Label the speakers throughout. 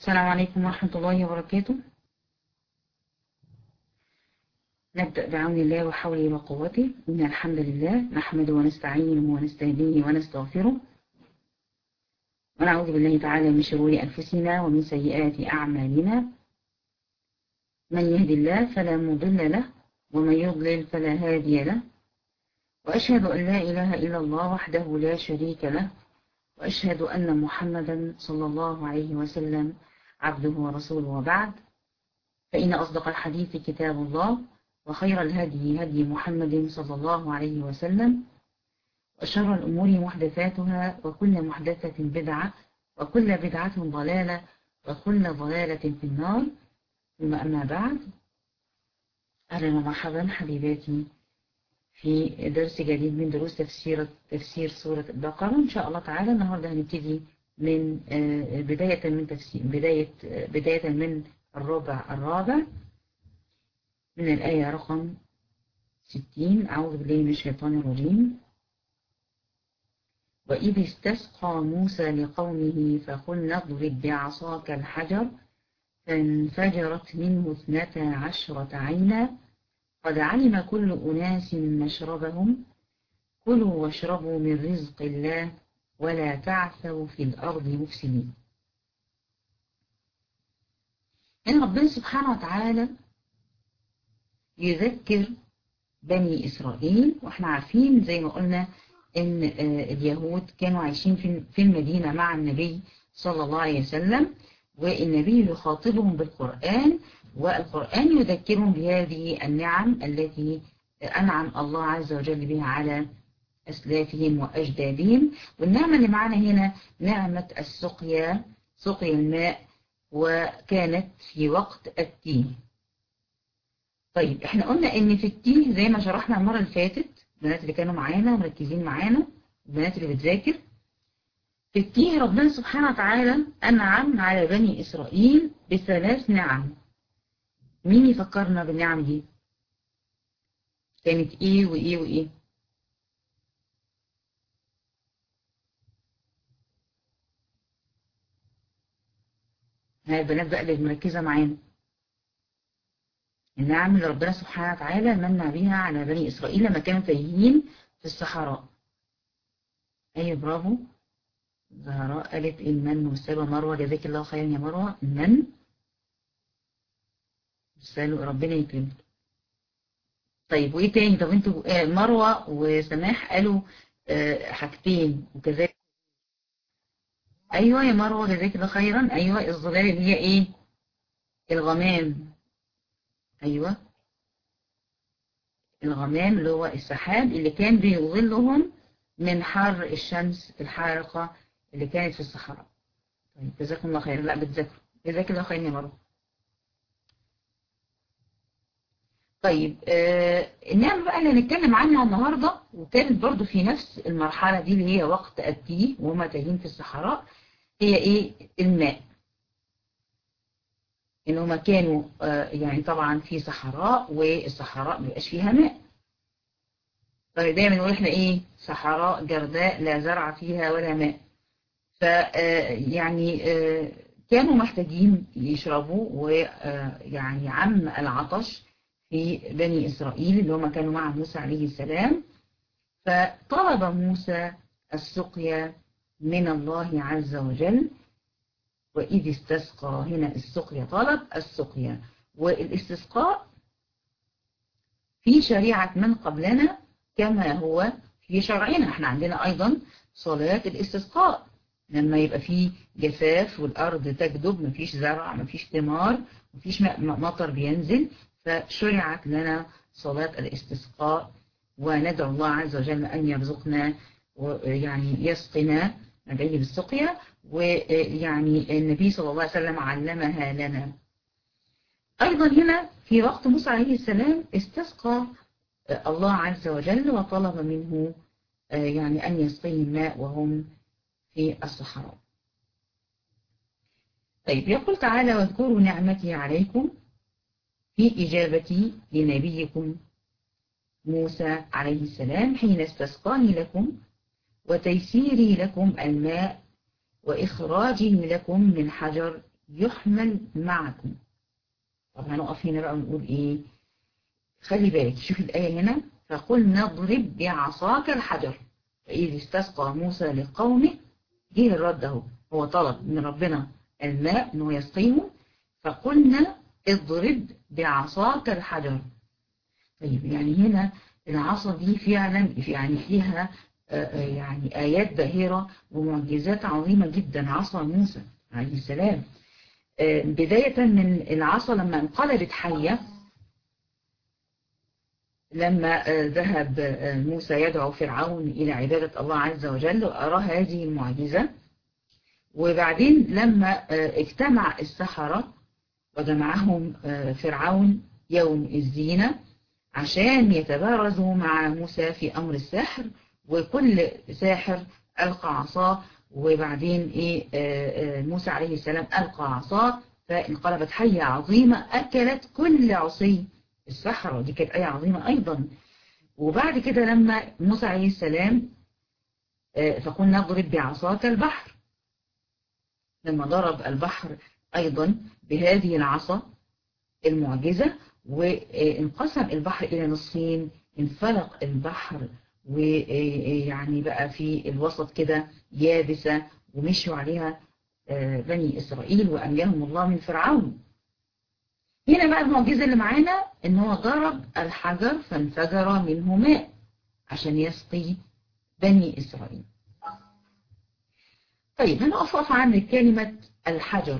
Speaker 1: السلام عليكم ورحمة الله وبركاته نبدأ بعون الله وحوله وقوته إن الحمد لله نحمده ونستعينه ونستهديه ونستغفره ونعوذ بالله تعالى من شرور أنفسنا ومن سيئات أعمالنا من يهد الله فلا مضل له ومن يضلل فلا هادي له وأشهد أن لا إله إلا الله وحده لا شريك له وأشهد أن محمدا صلى الله عليه وسلم عبده ورسوله وبعد فإن أصدق الحديث كتاب الله وخير الهدي هدي محمد صلى الله عليه وسلم وشر الأمور محدثاتها وكل محدثة بدعة وكل بدعة ضلالة وكل ضلالة في النار ثم أما بعد أهلا ومرحبا حبيباتي في درس جديد من دروس تفسير تفسير سورة البقرة إن شاء الله تعالى النهاردة هنبتدي من بداية من تفسير بداية بداية من الربع الرابع من الآية رقم 60 أعوذ بالله من الشيطان الرجيم وإذ استسقى موسى لقومه فقلنا اضرب بعصاك الحجر فانفجرت منه اثنتا عشرة عينا قد علم كل أناس مشربهم كلوا واشربوا من رزق الله ولا تعثوا في الأرض مفسدين إن ربنا سبحانه وتعالى يذكر بني إسرائيل وإحنا عارفين زي ما قلنا إن اليهود كانوا عايشين في المدينة مع النبي صلى الله عليه وسلم والنبي يخاطبهم بالقرآن والقرآن يذكرهم بهذه النعم التي أنعم الله عز وجل بها على أسلافهم وأجدادهم والنعمة اللي معنا هنا نعمة السقيا سقيا الماء وكانت في وقت التيه طيب احنا قلنا ان في التيه زي ما شرحنا المرة اللي فاتت البنات اللي كانوا معانا ومركزين معانا البنات اللي بتذاكر في التيه ربنا سبحانه وتعالى أنعم على بني إسرائيل بثلاث نعم مين يفكرنا بالنعم دي كانت ايه وايه وايه هاي البنات بقى اللي مركزة معانا النعم اللي ربنا سبحانه وتعالى منع بها على بني إسرائيل لما كانوا تايهين في الصحراء أيوة برافو زهراء قالت المن والسلوى مروة جزاك الله خيرا يا مروة المن والسلوى ربنا يكرمك طيب وايه تاني طب انتوا مروة وسماح قالوا حاجتين وكذلك ايوه يا مروة جزاك الله خيرا ايوه الظلال اللي هي ايه الغمام ايوه الغمام اللي هو السحاب اللي كان بيظلهم من حر الشمس الحارقة اللي كانت في الصحراء طيب جزاكم الله خير لا بتذاكروا جزاك الله خير يا مروة طيب آه النعمة بقى اللي هنتكلم عنها النهاردة وكانت برضو في نفس المرحلة دي اللي هي وقت التيه وهما تايهين في الصحراء هي ايه الماء ان هما كانوا آه يعني طبعا في صحراء والصحراء مبيبقاش فيها ماء طيب دايما نقول احنا ايه صحراء جرداء لا زرع فيها ولا ماء ف يعني كانوا محتاجين يشربوا ويعني عم العطش في بني إسرائيل اللي هم كانوا مع موسى عليه السلام فطلب موسى السقيا من الله عز وجل وإذ استسقى هنا السقيا طلب السقيا والاستسقاء في شريعة من قبلنا كما هو في شرعنا احنا عندنا أيضا صلاة الاستسقاء لما يبقى فيه جفاف والأرض تجدب مفيش زرع مفيش ثمار مفيش مطر بينزل فشرعت لنا صلاة الاستسقاء وندعو الله عز وجل أن يرزقنا ويعني يسقنا ندعي بالسقيا ويعني النبي صلى الله عليه وسلم علمها لنا أيضا هنا في وقت موسى عليه السلام استسقى الله عز وجل وطلب منه يعني أن يسقيه الماء وهم في الصحراء طيب يقول تعالى واذكروا نعمتي عليكم في إجابتي لنبيكم موسى عليه السلام حين استسقاني لكم وتيسيري لكم الماء وإخراجه لكم من حجر يحمل معكم طب هنقف هنا بقى ونقول ايه خلي بالك شوف الآية هنا فقلنا اضرب بعصاك الحجر فإذ استسقى موسى لقومه جه الرد اهو هو طلب من ربنا الماء انه يسقيه فقلنا اضرب بعصاك الحجر طيب يعني هنا العصا دي فعلا يعني فيها يعني آيات باهرة ومعجزات عظيمة جدا عصا موسى عليه السلام بداية من العصا لما انقلبت حية لما ذهب موسى يدعو فرعون إلى عبادة الله عز وجل وأراه هذه المعجزة وبعدين لما اجتمع السحرة وجمعهم فرعون يوم الزينة عشان يتبارزوا مع موسى في أمر السحر وكل ساحر ألقى عصاه وبعدين إيه موسى عليه السلام ألقى عصاه فانقلبت حية عظيمة أكلت كل عصي السحرة ودي كانت آية عظيمة أيضا وبعد كده لما موسى عليه السلام فقلنا نضرب بعصاك البحر لما ضرب البحر أيضا بهذه العصا المعجزة وانقسم البحر إلى نصفين انفلق البحر ويعني بقى في الوسط كده يابسة ومشوا عليها بني إسرائيل وأنجاهم الله من فرعون هنا بقى المعجزة اللي معانا ان هو ضرب الحجر فانفجر منه ماء عشان يسقي بني إسرائيل طيب هنقف عن كلمة الحجر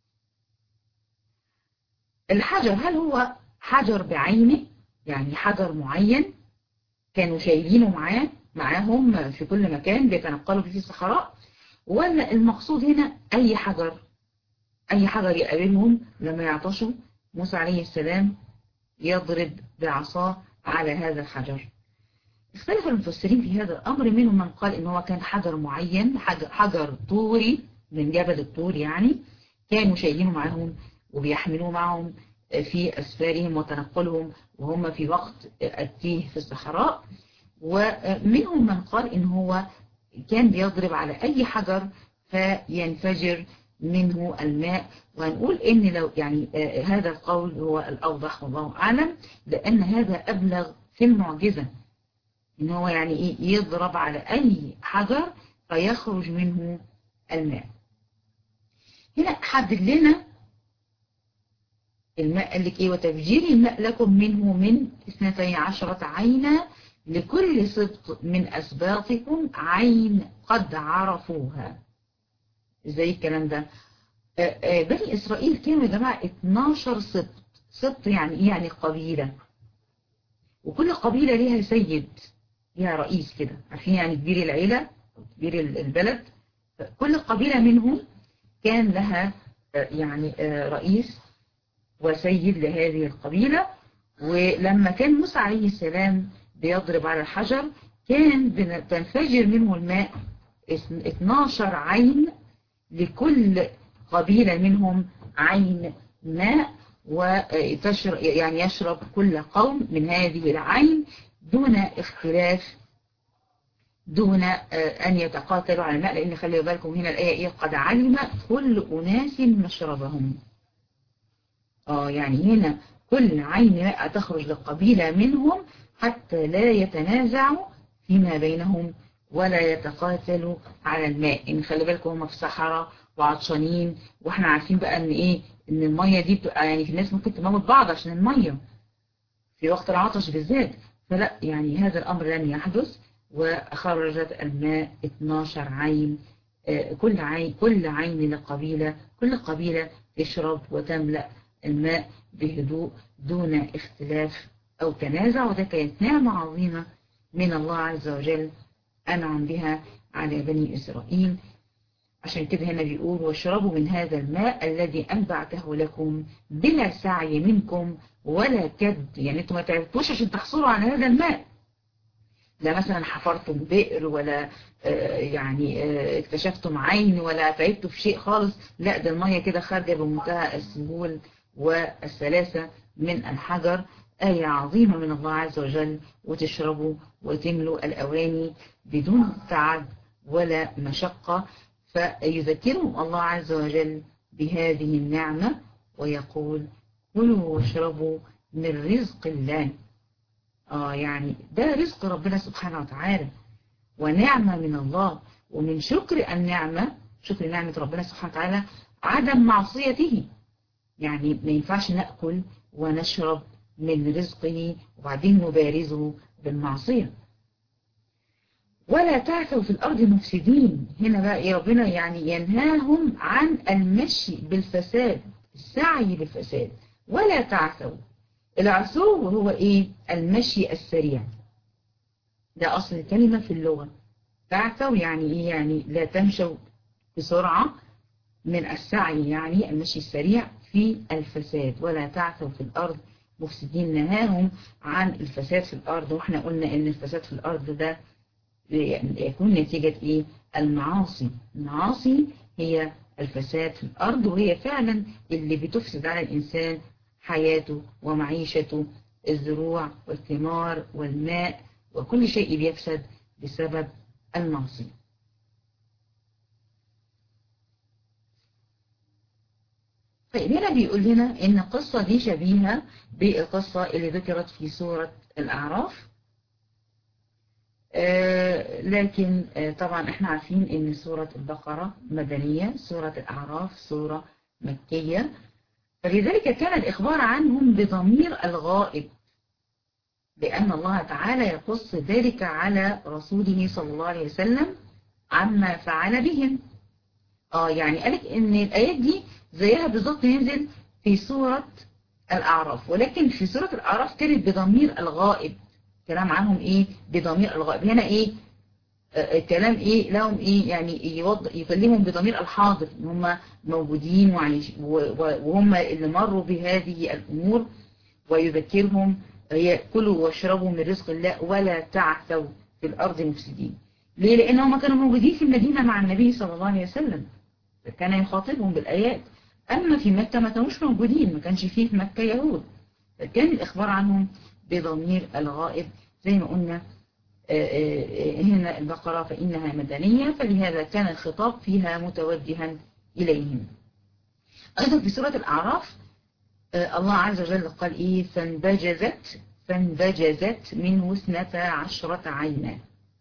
Speaker 1: الحجر هل هو حجر بعينه يعني حجر معين كانوا شايلينه معاه معاهم في كل مكان بيتنقلوا فيه الصحراء ولا المقصود هنا أي حجر أي حجر يقابلهم لما يعطشوا موسى عليه السلام يضرب بعصاه على هذا الحجر اختلف المفسرين في هذا الأمر منهم من قال إن هو كان حجر معين حجر, حجر طوري من جبل الطور يعني كانوا شايلينه معاهم وبيحملوه معهم في أسفارهم وتنقلهم وهم في وقت التيه في الصحراء ومنهم من قال إن هو كان بيضرب على أي حجر فينفجر منه الماء وهنقول ان لو يعني آه هذا القول هو الأوضح والله أعلم لأن هذا أبلغ في المعجزة ان هو يعني ايه يضرب على أي حجر فيخرج منه الماء هنا حدد لنا الماء قال لك ايه وتفجير الماء لكم منه من اثنتي عشرة عينا لكل سبط من أسباطكم عين قد عرفوها ازاي الكلام ده بني إسرائيل كانوا يا جماعة 12 سبط سبط يعني ايه يعني قبيلة وكل قبيلة ليها سيد ليها رئيس كده عارفين يعني كبير العيلة كبير البلد كل قبيلة منهم كان لها يعني رئيس وسيد لهذه القبيلة ولما كان موسى عليه السلام بيضرب على الحجر كان تنفجر منه الماء 12 عين لكل قبيلة منهم عين ماء وتشرب يعني يشرب كل قوم من هذه العين دون اختلاف دون أن يتقاتلوا على الماء لأن خلي بالكم هنا الآية إيه قد علم كل أناس مشربهم آه يعني هنا كل عين ماء تخرج للقبيلة منهم حتى لا يتنازعوا فيما بينهم ولا يتقاتلوا على الماء إن خلي بالكم هم في صحراء وعطشانين واحنا عارفين بقى ان ايه ان المية دي بتبقى يعني في الناس ممكن تموت بعض عشان المية في وقت العطش بالذات فلا يعني هذا الامر لن يحدث وخرجت الماء 12 عين كل عين كل عين لقبيلة كل قبيلة تشرب وتملأ الماء بهدوء دون اختلاف أو تنازع وده كانت نعمة عظيمة من الله عز وجل أنعم بها على بني إسرائيل عشان كده هنا بيقول واشربوا من هذا الماء الذي أنبعته لكم بلا سعي منكم ولا كد يعني انتم ما تعبتوش عشان تحصلوا على هذا الماء لا مثلا حفرتم بئر ولا يعني اكتشفتم عين ولا تعبتوا في شيء خالص لا ده المية كده خارجة بمنتهى السهول والسلاسة من الحجر آية عظيمة من الله عز وجل وتشربوا وتملوا الأواني بدون تعب ولا مشقة فيذكرهم الله عز وجل بهذه النعمة ويقول كلوا واشربوا من رزق الله آه يعني ده رزق ربنا سبحانه وتعالى ونعمة من الله ومن شكر النعمة شكر نعمة ربنا سبحانه وتعالى عدم معصيته يعني ما ينفعش نأكل ونشرب من رزقه وبعدين نبارزه بالمعصية ولا تعثوا في الأرض مفسدين هنا بقى يا ربنا يعني ينهاهم عن المشي بالفساد السعي بالفساد ولا تعثوا العثو هو ايه المشي السريع ده أصل الكلمة في اللغة تعثوا يعني ايه يعني لا تمشوا بسرعة من السعي يعني المشي السريع في الفساد ولا تعثوا في الأرض مفسدين نهاهم عن الفساد في الأرض واحنا قلنا ان الفساد في الأرض ده يكون نتيجة ايه المعاصي المعاصي هي الفساد في الأرض وهي فعلا اللي بتفسد على الإنسان حياته ومعيشته الزروع والثمار والماء وكل شيء بيفسد بسبب المعصية طيب هنا بيقول لنا ان القصة دي شبيهة بالقصة اللي ذكرت في سورة الأعراف آه لكن آه طبعا احنا عارفين ان سورة البقرة مدنية سورة الأعراف سورة مكية فلذلك كان الإخبار عنهم بضمير الغائب لأن الله تعالى يقص ذلك على رسوله صلى الله عليه وسلم عما فعل بهم اه يعني قالك ان الآيات دي زيها بالظبط ينزل في سورة الأعراف ولكن في سورة الأعراف كانت بضمير الغائب كلام عنهم ايه بضمير الغائب هنا ايه الكلام ايه لهم ايه يعني يوض... يكلمهم بضمير الحاضر ان هم موجودين وعايش وهم اللي مروا بهذه الامور ويذكرهم كلوا واشربوا من رزق الله ولا تعثوا في الارض مفسدين ليه لان هم كانوا موجودين في المدينة مع النبي صلى الله عليه وسلم كان يخاطبهم بالايات اما في مكة ما كانوش موجودين ما كانش فيه في مكة يهود فكان الاخبار عنهم بضمير الغائب زي ما قلنا هنا البقرة فإنها مدنية فلهذا كان الخطاب فيها متوجها إليهم أيضا في سورة الأعراف الله عز وجل قال إيه فانبجزت فانبجزت منه اثنتا عشرة عينا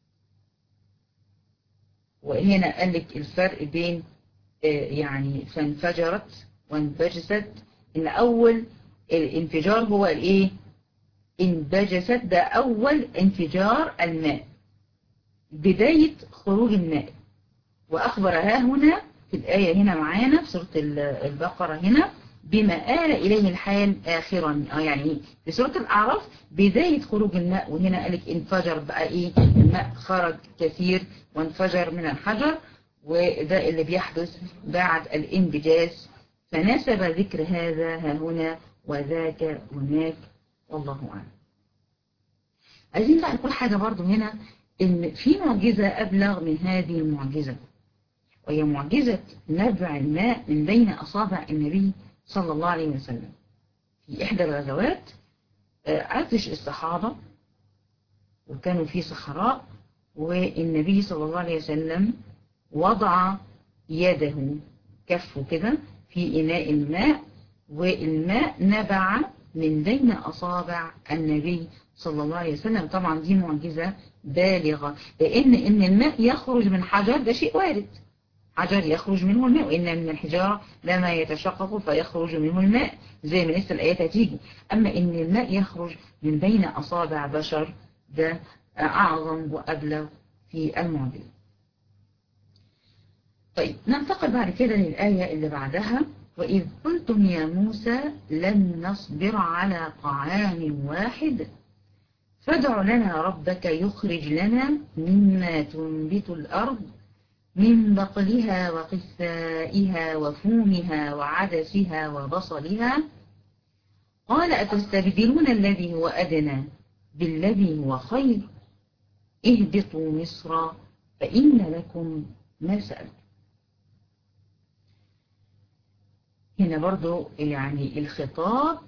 Speaker 1: وهنا قال لك الفرق بين يعني فانفجرت وانبجزت إن أول الانفجار هو الإيه انبجست ده أول انفجار الماء بداية خروج الماء وأخبر ها هنا في الآية هنا معانا في سورة البقرة هنا بما آل إليه الحال آخرا يعني في سورة الأعراف بداية خروج الماء وهنا قالك انفجر بقى إيه الماء خرج كثير وانفجر من الحجر وده اللي بيحدث بعد الانبجاز فناسب ذكر هذا ها هنا وذاك هناك والله أعلم عايزين بقى نقول حاجة برضو هنا إن في معجزة أبلغ من هذه المعجزة وهي معجزة نبع الماء من بين أصابع النبي صلى الله عليه وسلم في إحدى الغزوات عطش الصحابة وكانوا في صحراء والنبي صلى الله عليه وسلم وضع يده كفه كده في إناء الماء والماء نبع من بين أصابع النبي صلى الله عليه وسلم طبعا دي معجزة بالغة لأن إن الماء يخرج من حجر ده شيء وارد حجر يخرج منه الماء وإن من الحجارة لما يتشقق فيخرج منه الماء زي ما لسه الآيات هتيجي أما إن الماء يخرج من بين أصابع بشر ده أعظم وأبلغ في المعجزة طيب ننتقل بعد كده للآية اللي بعدها وإذ قلتم يا موسى لن نصبر على طعام واحد فادع لنا ربك يخرج لنا مما تنبت الأرض من بقلها وقثائها وفومها وعدسها وبصلها قال أتستبدلون الذي هو أدنى بالذي هو خير اهبطوا مصر فإن لكم ما سألتم هنا برضو يعني الخطاب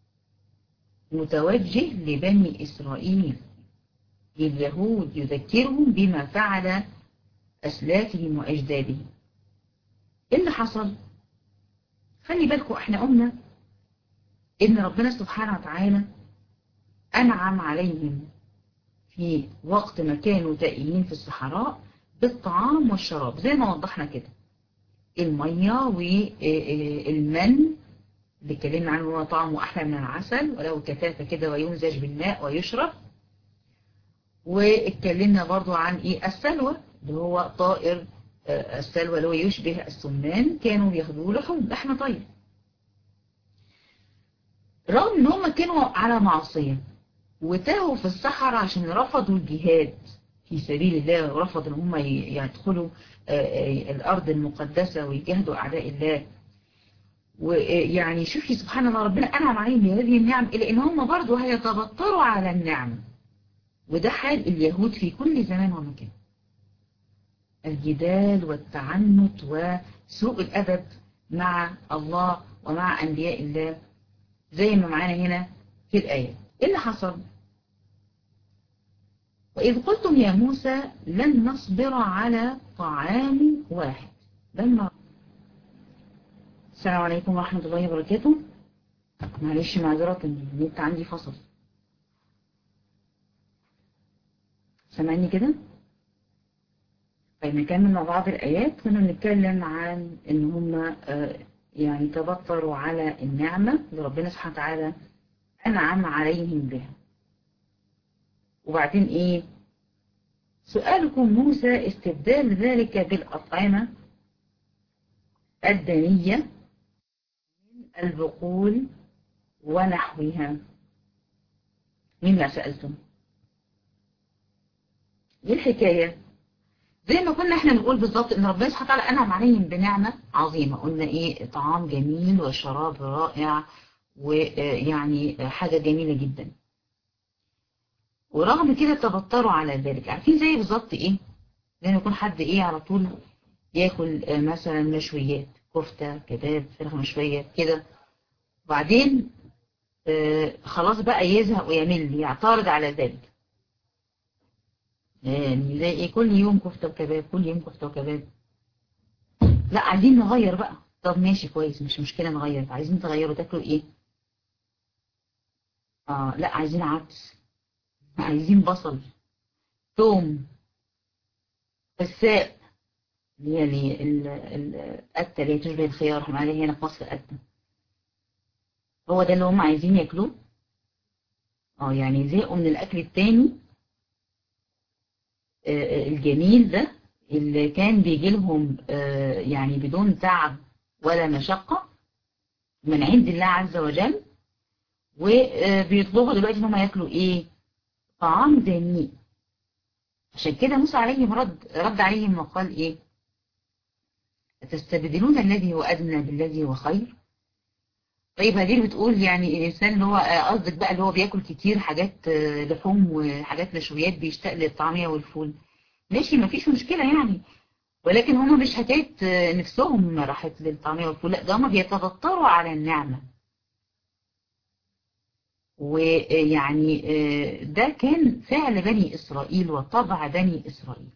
Speaker 1: متوجه لبني إسرائيل لليهود يذكرهم بما فعل أسلافهم وأجدادهم إيه اللي حصل خلي بالكم احنا قلنا ان ربنا سبحانه وتعالى انعم عليهم في وقت ما كانوا تائهين في الصحراء بالطعام والشراب زي ما وضحنا كده المية والمن اللي اتكلمنا عنه هو طعمه أحلى من العسل ولو كثافة كده ويمزج بالماء ويشرب واتكلمنا برضو عن ايه السلوى اللي هو طائر السلوى اللي هو يشبه السمان كانوا بياخدوه لحوم لحم طير رغم ان هم كانوا على معصية وتاهوا في الصحراء عشان رفضوا الجهاد في سبيل الله ورفضوا ان هم يدخلوا الارض المقدسة ويجاهدوا اعداء الله ويعني شوفي سبحان الله ربنا انعم عليهم بهذه النعم الا ان هم برضه هيتبطروا على النعم وده حال اليهود في كل زمان ومكان الجدال والتعنت وسوء الأدب مع الله ومع أنبياء الله زي ما معانا هنا في الآية إيه اللي حصل؟ وإذ قلتم يا موسى لن نصبر على طعام واحد لما السلام عليكم ورحمة الله وبركاته معلش معذرة النت عندي فصل سامعني كده طيب نكمل مع بعض الآيات كنا بنتكلم عن إن هم يعني تبطروا على النعمة اللي ربنا سبحانه وتعالى أنعم عليهم بها وبعدين إيه سؤالكم موسى استبدال ذلك بالأطعمة الدنية من البقول ونحوها مما سألتم ايه الحكاية زي ما كنا احنا بنقول بالظبط ان ربنا سبحانه وتعالى انعم عليهم بنعمة عظيمة قلنا ايه طعام جميل وشراب رائع ويعني حاجة جميلة جدا ورغم كده تبطروا على ذلك عارفين زي بالظبط ايه زي ما يكون حد ايه على طول ياكل مثلا مشويات كفتة كباب فراخ مشوية كده وبعدين آه خلاص بقى يزهق ويمل يعترض على ذلك يعني زي ايه كل يوم كفتة وكباب كل يوم كفتة وكباب لا عايزين نغير بقى طب ماشي كويس مش مشكلة نغير عايزين تغيروا تاكلوا ايه اه لا عايزين عدس عايزين بصل توم فساء يعني القتة اللي تشبه الخيار احنا عليه هنا في مصر قتة هو ده اللي هم عايزين ياكلوه اه يعني زهقوا من الاكل التاني الجميل ده اللي كان بيجي لهم يعني بدون تعب ولا مشقة من عند الله عز وجل وبيطلبوا دلوقتي ان هم ياكلوا ايه طعام دنيء عشان كده موسى عليهم رد رد عليهم وقال ايه تستبدلون الذي هو ادنى بالذي هو خير طيب هدير بتقول يعني الانسان اللي هو قصدك بقى اللي هو بياكل كتير حاجات لحوم وحاجات نشويات بيشتاق للطعميه والفول ماشي مفيش مشكله يعني ولكن هم مش حكايه نفسهم راحت للطعميه والفول لا ده هم بيتبطروا على النعمه ويعني ده كان فعل بني اسرائيل وطبع بني اسرائيل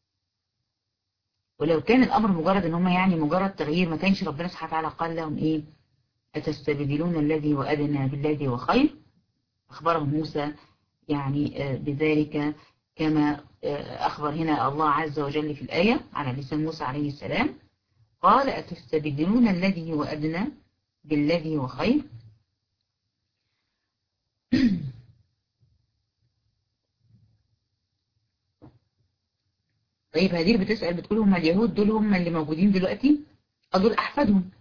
Speaker 1: ولو كان الامر مجرد ان هم يعني مجرد تغيير ما كانش ربنا سبحانه وتعالى قال لهم ايه أتستبدلون الذي وأدنى بالذي وخير أخبرهم موسى يعني بذلك كما أخبر هنا الله عز وجل في الآية على لسان موسى عليه السلام قال أتستبدلون الذي هو أدنى بالذي هو خير طيب هدير بتسأل بتقول هم اليهود دول هم اللي موجودين دلوقتي دول أحفادهم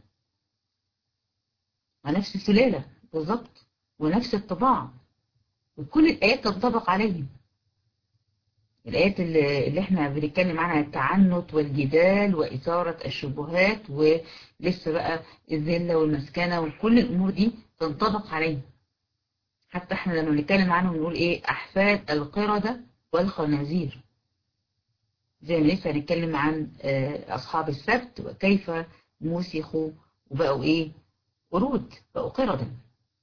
Speaker 1: ونفس السلالة بالظبط ونفس الطباع وكل الآيات تنطبق عليهم الآيات اللي, اللي احنا بنتكلم عنها التعنت والجدال وإثارة الشبهات ولسه بقى الذلة والمسكنة وكل الأمور دي تنطبق عليهم حتى احنا لما بنتكلم عنهم بنقول ايه أحفاد القردة والخنازير زي ما لسه هنتكلم عن أصحاب السبت وكيف موسخوا وبقوا ايه قرود بقوا قردة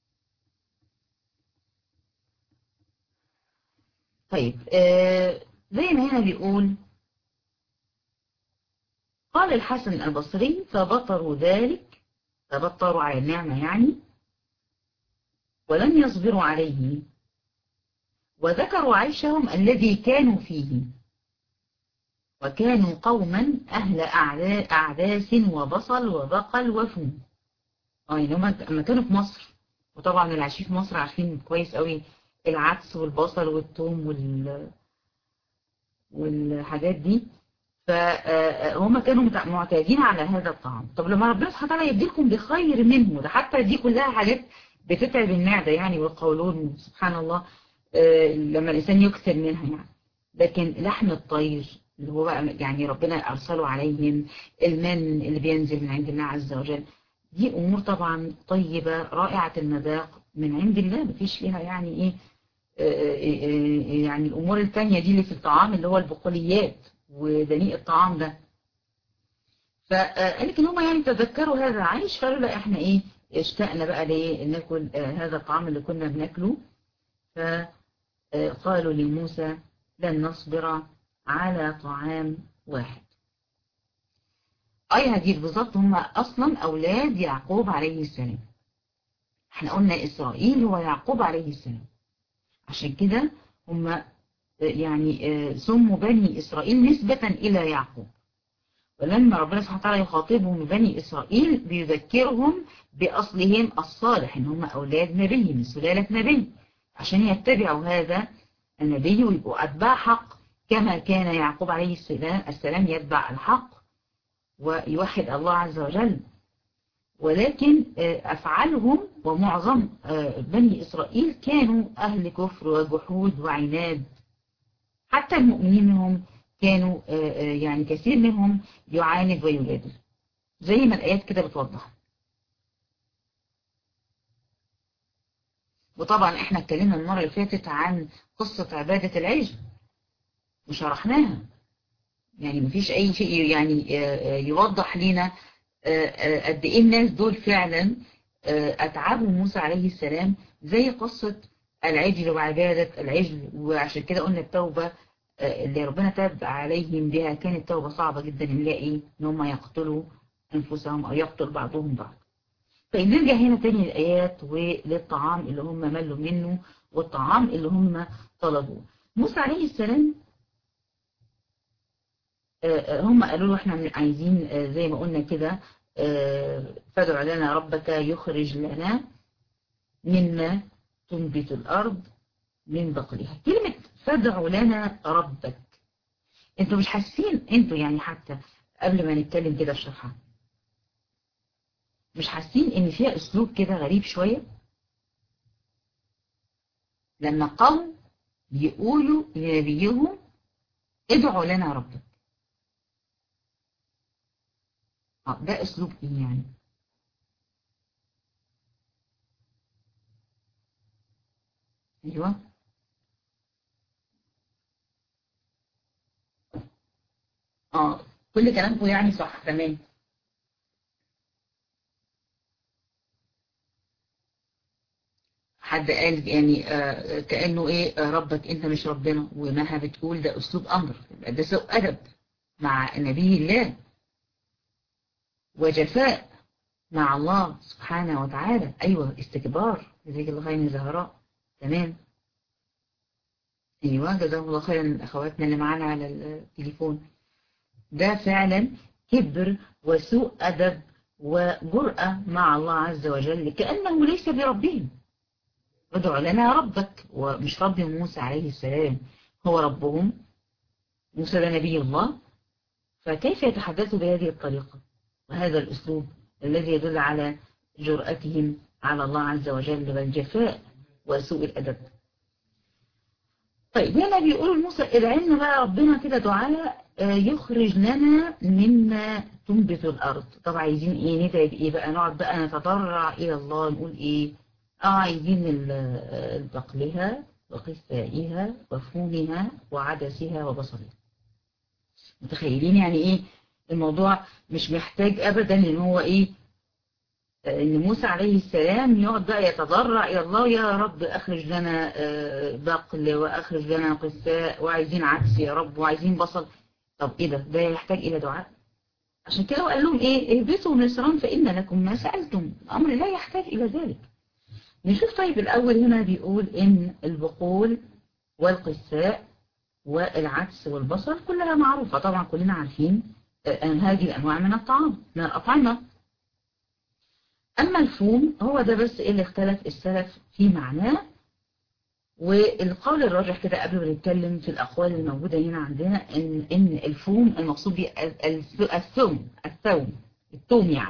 Speaker 1: طيب آه زي ما هنا بيقول قال الحسن البصري فبطروا ذلك تبطروا على النعمة يعني ولم يصبروا عليه وذكروا عيشهم الذي كانوا فيه وكانوا قوما أهل أعداس وبصل وبقل وفوم اه يعني هم لما كانوا في مصر وطبعا اللي عايشين في مصر عارفين كويس قوي العدس والبصل والثوم وال والحاجات دي فهم كانوا معتادين على هذا الطعام طب لما ربنا سبحانه وتعالى يديكم بخير منه ده حتى دي كلها حاجات بتتعب المعدة يعني والقولون سبحان الله لما الإنسان يكثر منها يعني لكن لحم الطير اللي هو بقى يعني ربنا أرسله عليهم المن اللي بينزل من عند الله عز وجل دي أمور طبعا طيبة رائعة المذاق من عند الله مفيش ليها يعني إيه يعني الأمور التانية دي اللي في الطعام اللي هو البقوليات ودنيء الطعام ده فقال لك ان هم يعني تذكروا هذا العيش قالوا لا احنا ايه اشتقنا بقى ليه ناكل هذا الطعام اللي كنا بناكله فقالوا لموسى لن نصبر على طعام واحد أي هدير بالظبط هم أصلا أولاد يعقوب عليه السلام احنا قلنا إسرائيل هو يعقوب عليه السلام عشان كده هم يعني سموا بني إسرائيل نسبة إلى يعقوب ولما ربنا سبحانه وتعالى يخاطبهم بني إسرائيل بيذكرهم بأصلهم الصالح إن هم أولاد نبي من سلالة نبي عشان يتبعوا هذا النبي ويبقوا أتباع حق كما كان يعقوب عليه السلام يتبع الحق ويوحد الله عز وجل ولكن أفعالهم ومعظم بني إسرائيل كانوا أهل كفر وجحود وعناد حتى المؤمنين منهم كانوا يعني كثير منهم يعاند ويجادل زي ما الآيات كده بتوضح وطبعا احنا اتكلمنا المرة اللي فاتت عن قصة عبادة العجل وشرحناها يعني مفيش اي شيء يعني يوضح لنا قد ايه الناس دول فعلا اتعبوا موسى عليه السلام زي قصة العجل وعبادة العجل وعشان كده قلنا التوبة اللي ربنا تاب عليهم بها كانت توبة صعبة جدا نلاقي ان هم يقتلوا انفسهم او يقتل بعضهم بعض طيب نرجع هنا تاني للآيات وللطعام اللي هم ملوا منه والطعام اللي هم طلبوه موسى عليه السلام هم قالوا له احنا عايزين زي ما قلنا كده فادع لنا ربك يخرج لنا مما تنبت الأرض من بقلها كلمة فادع لنا ربك انتوا مش حاسين انتوا يعني حتى قبل ما نتكلم كده في شرحها مش حاسين ان فيها اسلوب كده غريب شوية لما قوم يقولوا لنبيهم ادعوا لنا ربك اه ده اسلوب ايه يعني ايوه اه كل كلامكم يعني صح تمام حد قال يعني آه كأنه ايه آه ربك انت مش ربنا ومها بتقول ده اسلوب امر ده سوء ادب مع نبي الله وجفاء مع الله سبحانه وتعالى ايوه استكبار جزاك الله خير زهراء تمام ايوه جزاهم الله خيرا اخواتنا اللي معانا على التليفون ده فعلا كبر وسوء ادب وجرأة مع الله عز وجل كأنه ليس بربهم ادعوا لنا ربك ومش رب موسى عليه السلام هو ربهم موسى ده نبي الله فكيف يتحدثوا بهذه الطريقة وهذا الأسلوب الذي يدل على جرأتهم على الله عز وجل والجفاء وسوء الأدب طيب هنا بيقولوا لموسى ادعي لنا بقى ربنا كده دعاء يخرج لنا مما تنبت الأرض طبعا عايزين ايه ندعي بايه بقى نقعد بقى نتضرع إلى الله نقول ايه اه عايزين بقلها وقثائها وفومها وعدسها وبصلها متخيلين يعني ايه الموضوع مش محتاج ابدا ان هو ايه ان موسى عليه السلام يقعد بقى يتضرع الى الله يا رب اخرج لنا بقل واخرج لنا قثاء وعايزين عدس يا رب وعايزين بصل طب ايه ده ده يحتاج الى دعاء عشان كده قال لهم ايه اهبطوا مصرا فإن لكم ما سألتم الأمر لا يحتاج إلى ذلك نشوف طيب الأول هنا بيقول إن البقول والقساء والعدس والبصل كلها معروفة طبعا كلنا عارفين أن هذه الأنواع من الطعام من الأطعمة أما الفوم هو ده بس اللي اختلف السلف في معناه والقول الراجح كده قبل ما نتكلم في الأقوال الموجودة هنا عندنا إن إن الفوم المقصود به الثوم الثوم الثوم يعني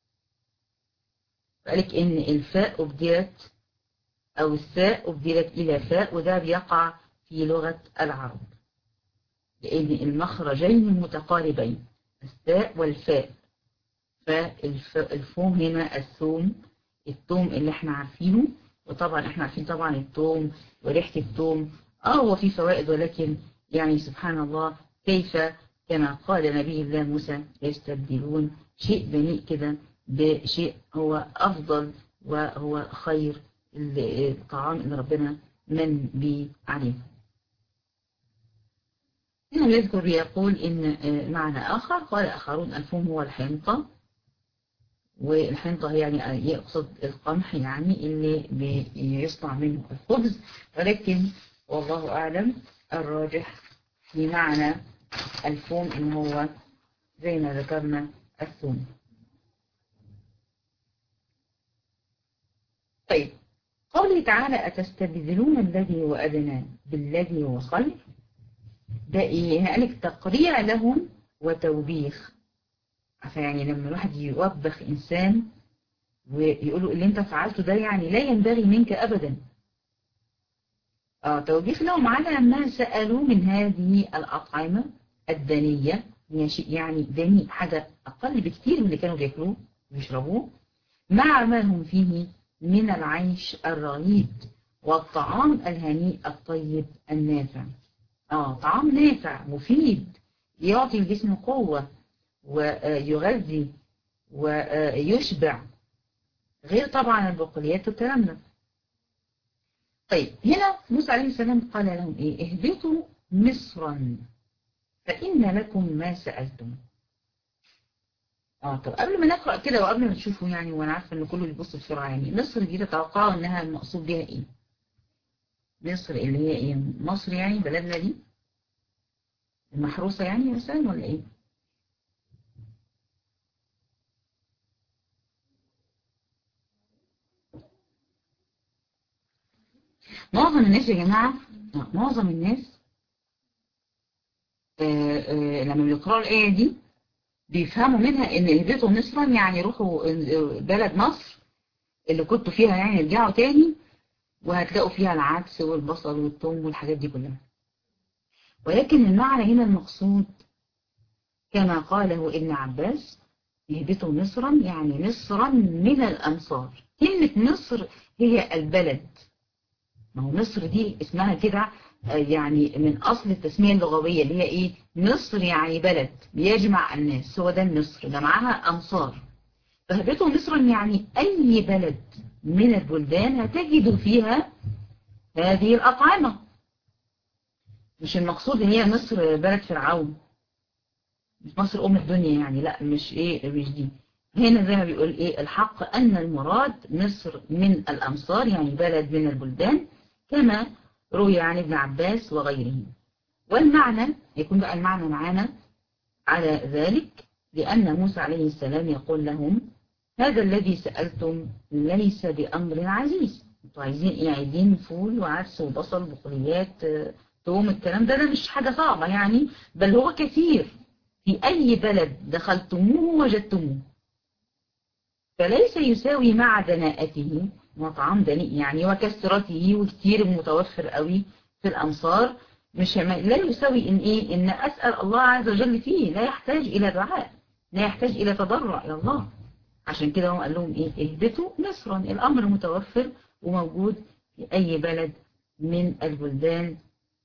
Speaker 1: قالك إن الفاء أبدلت أو الساء أبدلت إلى فاء وده بيقع في لغة العرب لأن المخرجين متقاربين الساء والفاء فالفوم هنا الثوم الثوم اللي احنا عارفينه وطبعا احنا عارفين طبعا الثوم وريحة الثوم اه هو في فوائد ولكن يعني سبحان الله كيف كما قال نبي الله موسى يستبدلون شيء دنيء كده بشيء هو أفضل وهو خير الطعام اللي ربنا من به عليه هنا يذكر يقول إن معنى آخر قال آخرون الفوم هو الحنطة والحنطة هي يعني يقصد القمح يعني اللي بيصنع منه الخبز ولكن والله أعلم الراجح في معنى الفوم إن هو زي ما ذكرنا الثوم طيب قوله تعالى أتستبدلون الذي هو أدنى بالذي هو خير ده إيه قالك تقريع لهم وتوبيخ فيعني لما الواحد يوبخ إنسان ويقول له اللي انت فعلته ده يعني لا ينبغي منك أبدا آه توبيخ لهم على ما سألوا من هذه الأطعمة الدنية يعني دني حاجة أقل بكتير من اللي كانوا بياكلوه ويشربوه مع ما هم فيه من العيش الرغيد والطعام الهنيء الطيب النافع آه طعام نافع مفيد يعطي الجسم قوة ويغذي ويشبع غير طبعا البقوليات والكلام ده طيب هنا موسى عليه السلام قال لهم ايه اهبطوا مصرا فإن لكم ما سألتم اه طب قبل ما نقرأ كده وقبل ما تشوفوا يعني وانا عارفه ان كله بيبص بسرعة يعني مصر دي تتوقعوا انها المقصود بها ايه مصر اللي هي ايه مصر يعني بلدنا دي المحروسة يعني مثلا ولا ايه معظم الناس يا جماعة معظم الناس آآ آآ لما بيقرأوا الآية دي بيفهموا منها ان اهبطوا مصرا يعني روحوا بلد مصر اللي كنتوا فيها يعني ارجعوا تاني وهتلاقوا فيها العدس والبصل والثوم والحاجات دي كلها ولكن المعنى هنا المقصود كما قاله ابن عباس يهبطوا مصرا يعني مصرا من الأمصار كلمة مصر هي البلد ما هو مصر دي اسمها كده يعني من أصل التسمية اللغوية اللي هي إيه مصر يعني بلد بيجمع الناس هو ده مصر ده معاها أمصار فهبطوا مصرا يعني أي بلد من البلدان هتجدوا فيها هذه الأطعمة مش المقصود ان هي مصر بلد فرعون مش مصر ام الدنيا يعني لا مش ايه مش دي هنا زي ما بيقول ايه الحق ان المراد مصر من الامصار يعني بلد من البلدان كما روي عن ابن عباس وغيره والمعنى يكون بقى المعنى معانا على ذلك لأن موسى عليه السلام يقول لهم هذا الذي سألتم ليس بأمر عزيز انتوا عايزين ايه عايزين فول وعدس وبصل بقوليات توم الكلام ده ده مش حاجة صعبة يعني بل هو كثير في أي بلد دخلتموه وجدتموه فليس يساوي مع دناءته مطعم دنيء يعني وكثرته وكثير متوفر قوي في الأمصار مش لا يساوي إن إيه إن أسأل الله عز وجل فيه لا يحتاج إلى دعاء لا يحتاج إلى تضرع إلى الله عشان كده هو قال لهم إيه اهبطوا مصرا الأمر متوفر وموجود في أي بلد من البلدان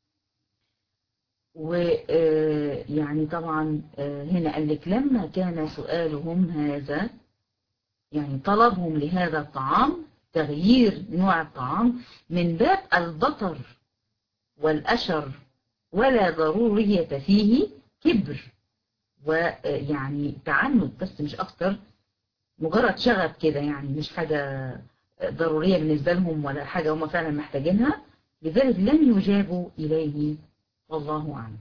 Speaker 1: ويعني طبعا هنا قال لك لما كان سؤالهم هذا يعني طلبهم لهذا الطعام تغيير نوع الطعام من باب البطر والأشر ولا ضرورية فيه كبر ويعني تعنت بس مش أكتر مجرد شغف كده يعني مش حاجة ضرورية بالنسبة لهم ولا حاجة هم فعلا محتاجينها لذلك لن يجابوا إليه والله أعلم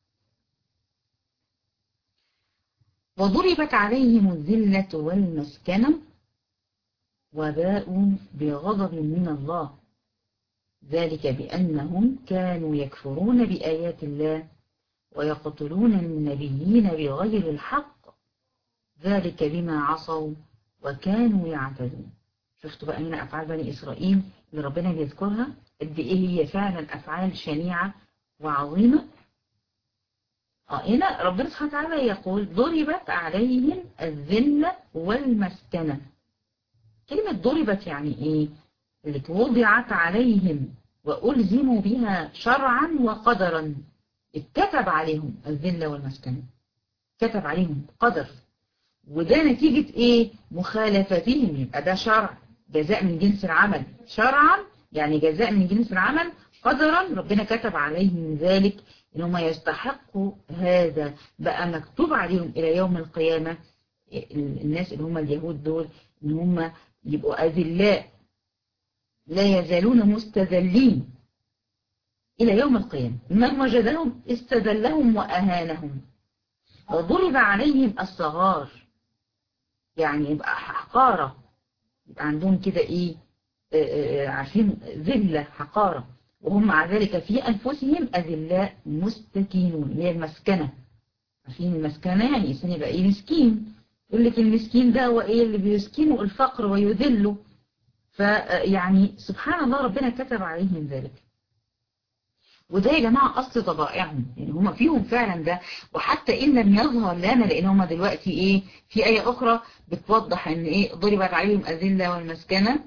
Speaker 1: وضربت عليهم الذلة والمسكنة وباءوا بغضب من الله ذلك بأنهم كانوا يكفرون بآيات الله ويقتلون النبيين بغير الحق ذلك بما عصوا وكانوا يعتدون شفتوا بقى هنا أفعال بني إسرائيل اللي ربنا بيذكرها قد إيه هي فعلا أفعال شنيعة وعظيمة آه هنا ربنا سبحانه وتعالى يقول ضربت عليهم الذلة والمسكنة كلمة ضربت يعني إيه اللي وضعت عليهم وألزموا بها شرعا وقدرا اتكتب عليهم الذلة والمسكنة كتب عليهم قدر وده نتيجة ايه مخالفتهم يبقى ده شرع جزاء من جنس العمل شرعا يعني جزاء من جنس العمل قدرا ربنا كتب عليهم ذلك ان هم يستحقوا هذا بقى مكتوب عليهم الى يوم القيامة الناس اللي هم اليهود دول ان هم يبقوا اذلاء لا يزالون مستذلين الى يوم القيامة من وجدهم استذلهم واهانهم وضرب عليهم الصغار يعني يبقى حقارة يبقى عندهم كده ايه آآ آآ عارفين ذلة حقارة وهم مع ذلك في أنفسهم أذلاء مستكينون هي المسكنة عارفين المسكنة يعني إنسان يبقى إيه مسكين يقول لك المسكين ده هو إيه اللي بيسكنه الفقر ويذله فيعني سبحان الله ربنا كتب عليهم ذلك وده يا جماعة أصل طبائعهم يعني هم فيهم فعلا ده وحتى إن لم يظهر لنا لأن هم دلوقتي إيه في آية أخرى بتوضح إن إيه ضربت عليهم أذلة والمسكنة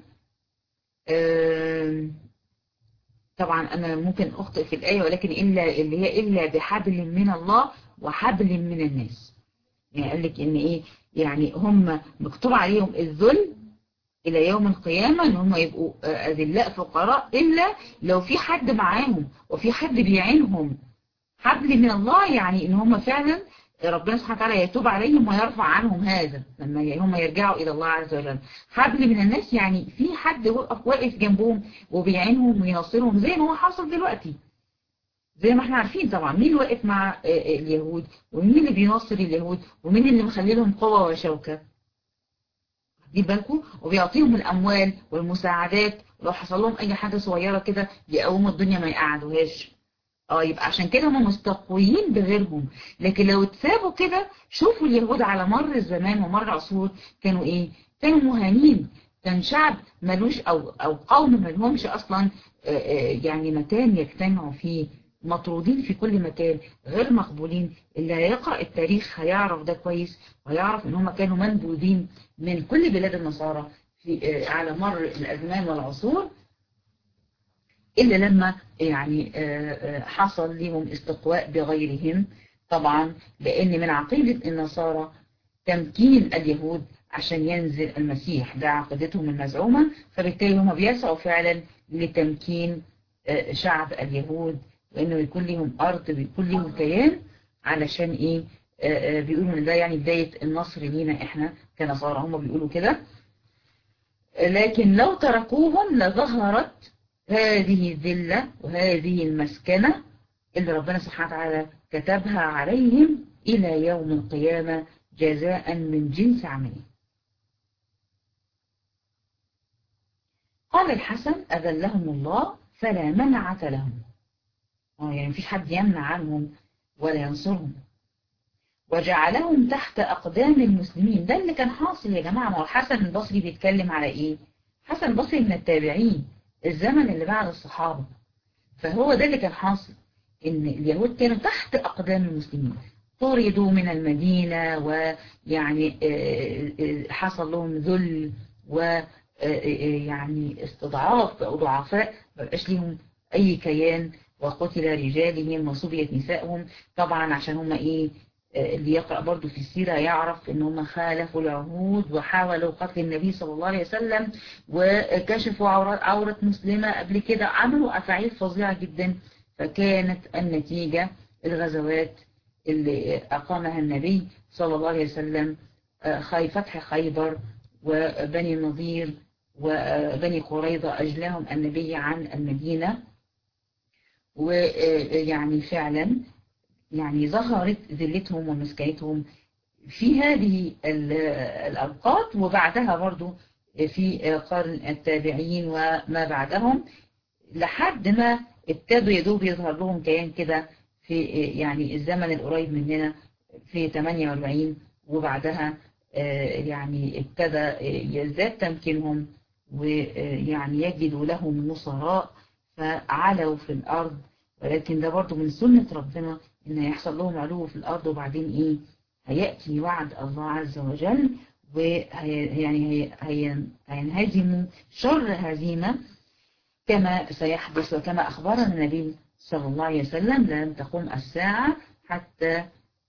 Speaker 1: طبعا أنا ممكن أخطئ في الآية ولكن إلا اللي هي إلا بحبل من الله وحبل من الناس يعني قال لك إن إيه يعني هم مكتوب عليهم الذل إلى يوم القيامة إن هم يبقوا أذلاء فقراء إلا لو في حد معاهم وفي حد بيعينهم حبل من الله يعني إن هم فعلا ربنا سبحانه وتعالى يتوب عليهم ويرفع عنهم هذا لما هم يرجعوا إلى الله عز وجل حبل من الناس يعني في حد واقف جنبهم وبيعينهم وينصرهم زي ما هو حاصل دلوقتي زي ما احنا عارفين طبعا مين واقف مع اليهود ومين اللي بينصر اليهود ومين اللي مخلي لهم قوة وشوكة دي بالكم وبيعطيهم الأموال والمساعدات ولو حصل لهم أي حاجة صغيرة كده بيقوموا الدنيا ما يقعدوهاش اه يبقى عشان كده هم مستقويين بغيرهم لكن لو اتسابوا كده شوفوا اليهود على مر الزمان ومر العصور كانوا ايه كانوا مهانين كان شعب ملوش او او قوم ملهمش اصلا يعني مكان يجتمعوا فيه مطرودين في كل مكان غير مقبولين اللي هيقرأ التاريخ هيعرف ده كويس ويعرف ان هم كانوا منبوذين من كل بلاد النصارى في على مر الازمان والعصور إلا لما يعني حصل لهم استقواء بغيرهم طبعا لأن من عقيدة النصارى تمكين اليهود عشان ينزل المسيح ده عقيدتهم المزعومة فبالتالي هم بيسعوا فعلا لتمكين شعب اليهود وإنه يكون لهم أرض ويكون لهم كيان علشان إيه بيقولوا إن ده يعني بداية النصر لينا إحنا كنصارى هم بيقولوا كده لكن لو تركوهم لظهرت هذه الذلة وهذه المسكنة اللي ربنا سبحانه وتعالى كتبها عليهم إلى يوم القيامة جزاء من جنس عملهم قال الحسن أذلهم الله فلا منعة لهم يعني مفيش حد يمنع عنهم ولا ينصرهم وجعلهم تحت أقدام المسلمين ده اللي كان حاصل يا جماعة ما هو الحسن البصري بيتكلم على إيه حسن البصري من التابعين الزمن اللي بعد الصحابة فهو ده اللي كان حاصل ان اليهود كانوا تحت اقدام المسلمين طردوا من المدينة ويعني حصل لهم ذل ويعني استضعاف او ضعفاء ما بقاش لهم اي كيان وقتل رجالهم وصبيت نسائهم طبعا عشان هم ايه اللي يقرأ برضو في السيرة يعرف ان هم خالفوا العهود وحاولوا قتل النبي صلى الله عليه وسلم وكشفوا عورة, عورة مسلمة قبل كده عملوا أفعال فظيعة جدا فكانت النتيجة الغزوات اللي أقامها النبي صلى الله عليه وسلم خي فتح خيبر وبني النضير وبني قريظة أجلاهم النبي عن المدينة ويعني فعلا يعني ظهرت ذلتهم ومسكنتهم في هذه الأوقات وبعدها برضو في قرن التابعين وما بعدهم لحد ما ابتدوا يدوب يظهر لهم كيان كده في يعني الزمن القريب مننا في 48 وبعدها يعني ابتدى يزداد تمكينهم ويعني يجدوا لهم نصراء فعلوا في الأرض ولكن ده برضو من سنة ربنا إن يحصل لهم علو في الأرض وبعدين إيه هيأتي وعد الله عز وجل ويعني هينهزموا شر هزيمة كما سيحدث وكما أخبرنا النبي صلى الله عليه وسلم لن تقوم الساعة حتى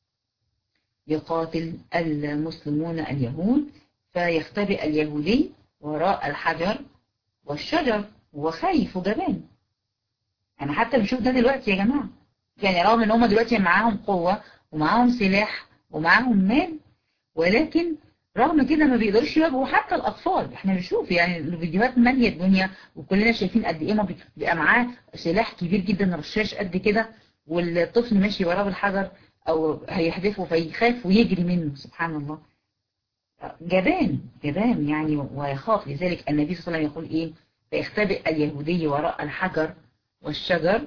Speaker 1: يقاتل المسلمون اليهود فيختبئ اليهودي وراء الحجر والشجر وخايف وجبان أنا حتى بنشوف ده دلوقتي يا جماعة يعني رغم ان هم دلوقتي معاهم قوة ومعاهم سلاح ومعاهم مال ولكن رغم كده ما بيقدرش يواجهوا حتى الأطفال احنا بنشوف يعني الفيديوهات مالية الدنيا وكلنا شايفين قد ايه ما بيبقى معاه سلاح كبير جدا رشاش قد كده والطفل ماشي وراه بالحجر او هيحدفه فيخاف ويجري منه سبحان الله جبان جبان يعني ويخاف لذلك النبي صلى الله عليه وسلم يقول ايه فيختبئ اليهودي وراء الحجر والشجر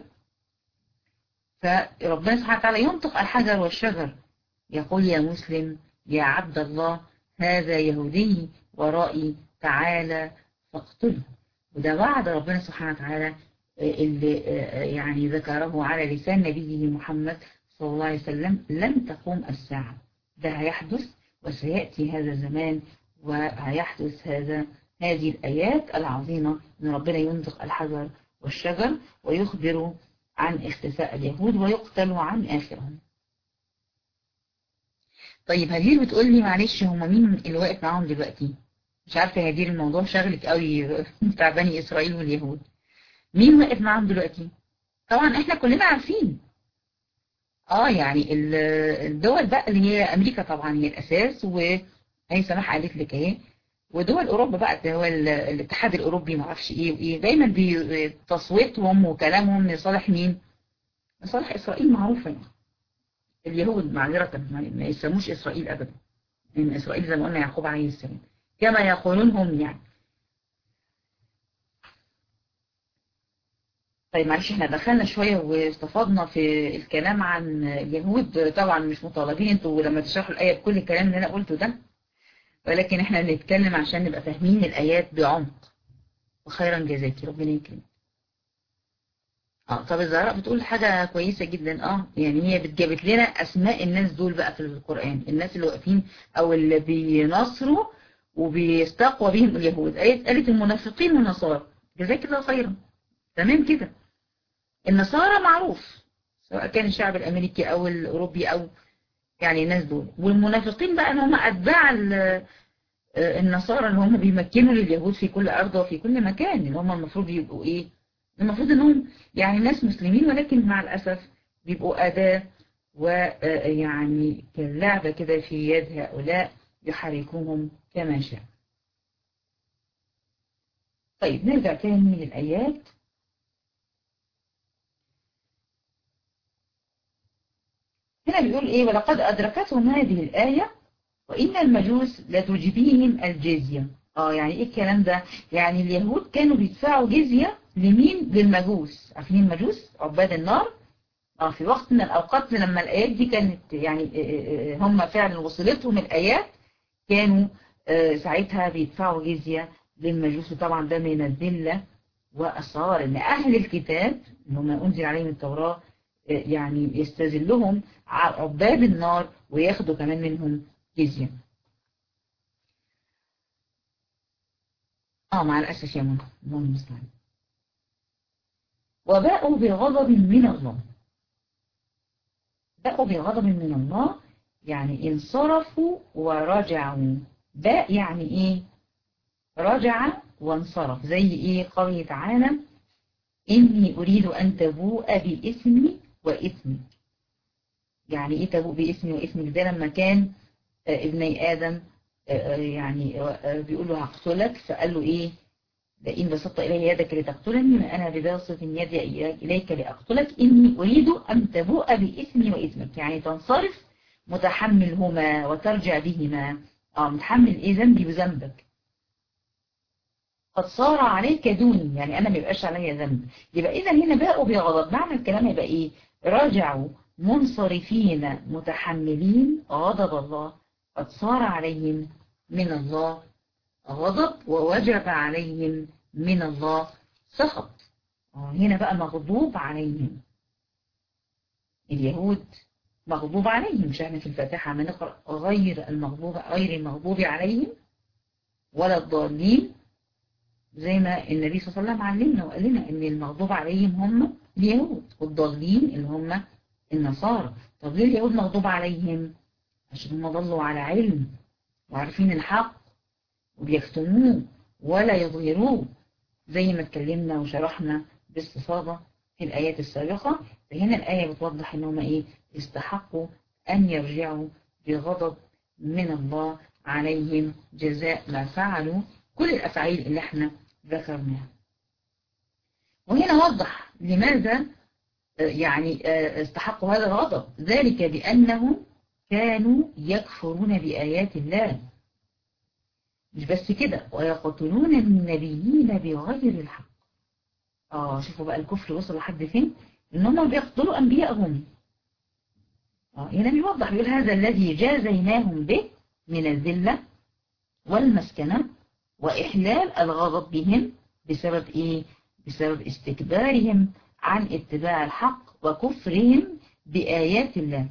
Speaker 1: فربنا سبحانه وتعالى ينطق الحجر والشجر يقول يا مسلم يا عبد الله هذا يهودي ورائي تعالى فاقتله وده وعد ربنا سبحانه وتعالى اللي يعني ذكره على لسان نبيه محمد صلى الله عليه وسلم لن تقوم الساعة ده هيحدث وسيأتي هذا الزمان وهيحدث هذا هذه الآيات العظيمة أن ربنا ينطق الحجر والشجر ويخبر عن اختفاء اليهود ويقتل عن آخرهم طيب هدير بتقول لي معلش هم مين اللي واقف معاهم دلوقتي مش عارفة هدير الموضوع شغلك قوي بتاع بني إسرائيل واليهود مين واقف معاهم دلوقتي طبعا احنا كلنا عارفين اه يعني الدول بقى اللي هي امريكا طبعا هي الاساس وهي سماح قالت لك اهي ودول اوروبا بقى هو الاتحاد الاوروبي ما اعرفش ايه وايه دايما تصويتهم وكلامهم لصالح مين لصالح اسرائيل معروفه يعني. اليهود معذره ما يسموش اسرائيل ابدا لان اسرائيل زي ما قلنا يعقوب عليه السلام كما يقولون هم يعني طيب معلش احنا دخلنا شوية واستفضنا في الكلام عن اليهود طبعا مش مطالبين انتوا لما تشرحوا الآية بكل الكلام اللي انا قلته ده ولكن احنا بنتكلم عشان نبقى فاهمين الآيات بعمق وخيرا جزاكي ربنا يكرمك اه طب الزهراء بتقول حاجة كويسة جدا اه يعني هي بتجابت لنا اسماء الناس دول بقى في القرآن الناس اللي واقفين او اللي بينصروا وبيستقوى بهم اليهود قالت قالت المنافقين والنصارى جزاك الله خيرا تمام كده النصارى معروف سواء كان الشعب الامريكي او الاوروبي او يعني الناس دول والمنافقين بقى ان هم اتباع النصارى اللي هم بيمكنوا لليهود في كل ارض وفي كل مكان اللي هم المفروض يبقوا ايه المفروض انهم يعني ناس مسلمين ولكن مع الاسف بيبقوا اداة ويعني كاللعبة كده في يد هؤلاء يحركوهم كما شاء طيب نرجع تاني للآيات هنا بيقول ايه ولقد أدركتهم هذه الآية وإن المجوس لتجبيهم الجزية اه يعني ايه الكلام ده يعني اليهود كانوا بيدفعوا جزية لمين للمجوس عارفين المجوس عباد النار اه في وقت من الأوقات لما الآيات دي كانت يعني هم فعلا وصلتهم الآيات كانوا ساعتها بيدفعوا جزية للمجوس طبعا ده من الذلة والصغار ان أهل الكتاب اللي هم أنزل عليهم التوراة يعني يستذلهم عباد النار وياخدوا كمان منهم جزية اه مع الأسف يا منى الله المستعان وباءوا بغضب من الله باءوا بغضب من الله يعني انصرفوا ورجعوا باء يعني ايه رجع وانصرف زي ايه قوله تعالى إني أريد أن تبوء بإثمي وإثمي يعني ايه تبوء باسمي واسمك ده لما كان ابني ادم يعني بيقول له هقتلك فقال له ايه لئن بسطت الي يدك لتقتلني ما انا بباسط يدي اليك لاقتلك اني اريد ان تبوء باسمي واسمك يعني تنصرف متحملهما وترجع بهما اه متحمل ايه ذنبي وذنبك قد صار عليك دوني يعني انا ما يبقاش عليا ذنب يبقى اذا هنا باءوا بغضب معنى الكلام يبقى ايه رجعوا منصرفين متحملين غضب الله قد صار عليهم من الله غضب ووجب عليهم من الله سخط هنا بقى مغضوب عليهم اليهود مغضوب عليهم مش احنا في الفاتحة ما نقرأ غير المغضوب غير المغضوب عليهم ولا الضالين زي ما النبي صلى الله عليه وسلم علمنا وقال لنا ان المغضوب عليهم هم اليهود والضالين اللي هم النصارى طب ليه اليهود مغضوب عليهم عشان هم ضلوا على علم وعارفين الحق وبيكتموه ولا يظهروه زي ما اتكلمنا وشرحنا باستفاضة في الآيات السابقة فهنا الآية بتوضح ان هم ايه يستحقوا أن يرجعوا بغضب من الله عليهم جزاء ما فعلوا كل الأفعال اللي احنا ذكرناها وهنا وضح لماذا يعني استحقوا هذا الغضب ذلك بأنهم كانوا يكفرون بآيات الله مش بس كده ويقتلون النبيين بغير الحق اه شوفوا بقى الكفر وصل لحد فين ان هم بيقتلوا انبيائهم اه هنا بيوضح بيقول هذا الذي جازيناهم به من الذلة والمسكنة وإحلال الغضب بهم بسبب إيه؟ بسبب استكبارهم عن اتباع الحق وكفرهم بآيات الله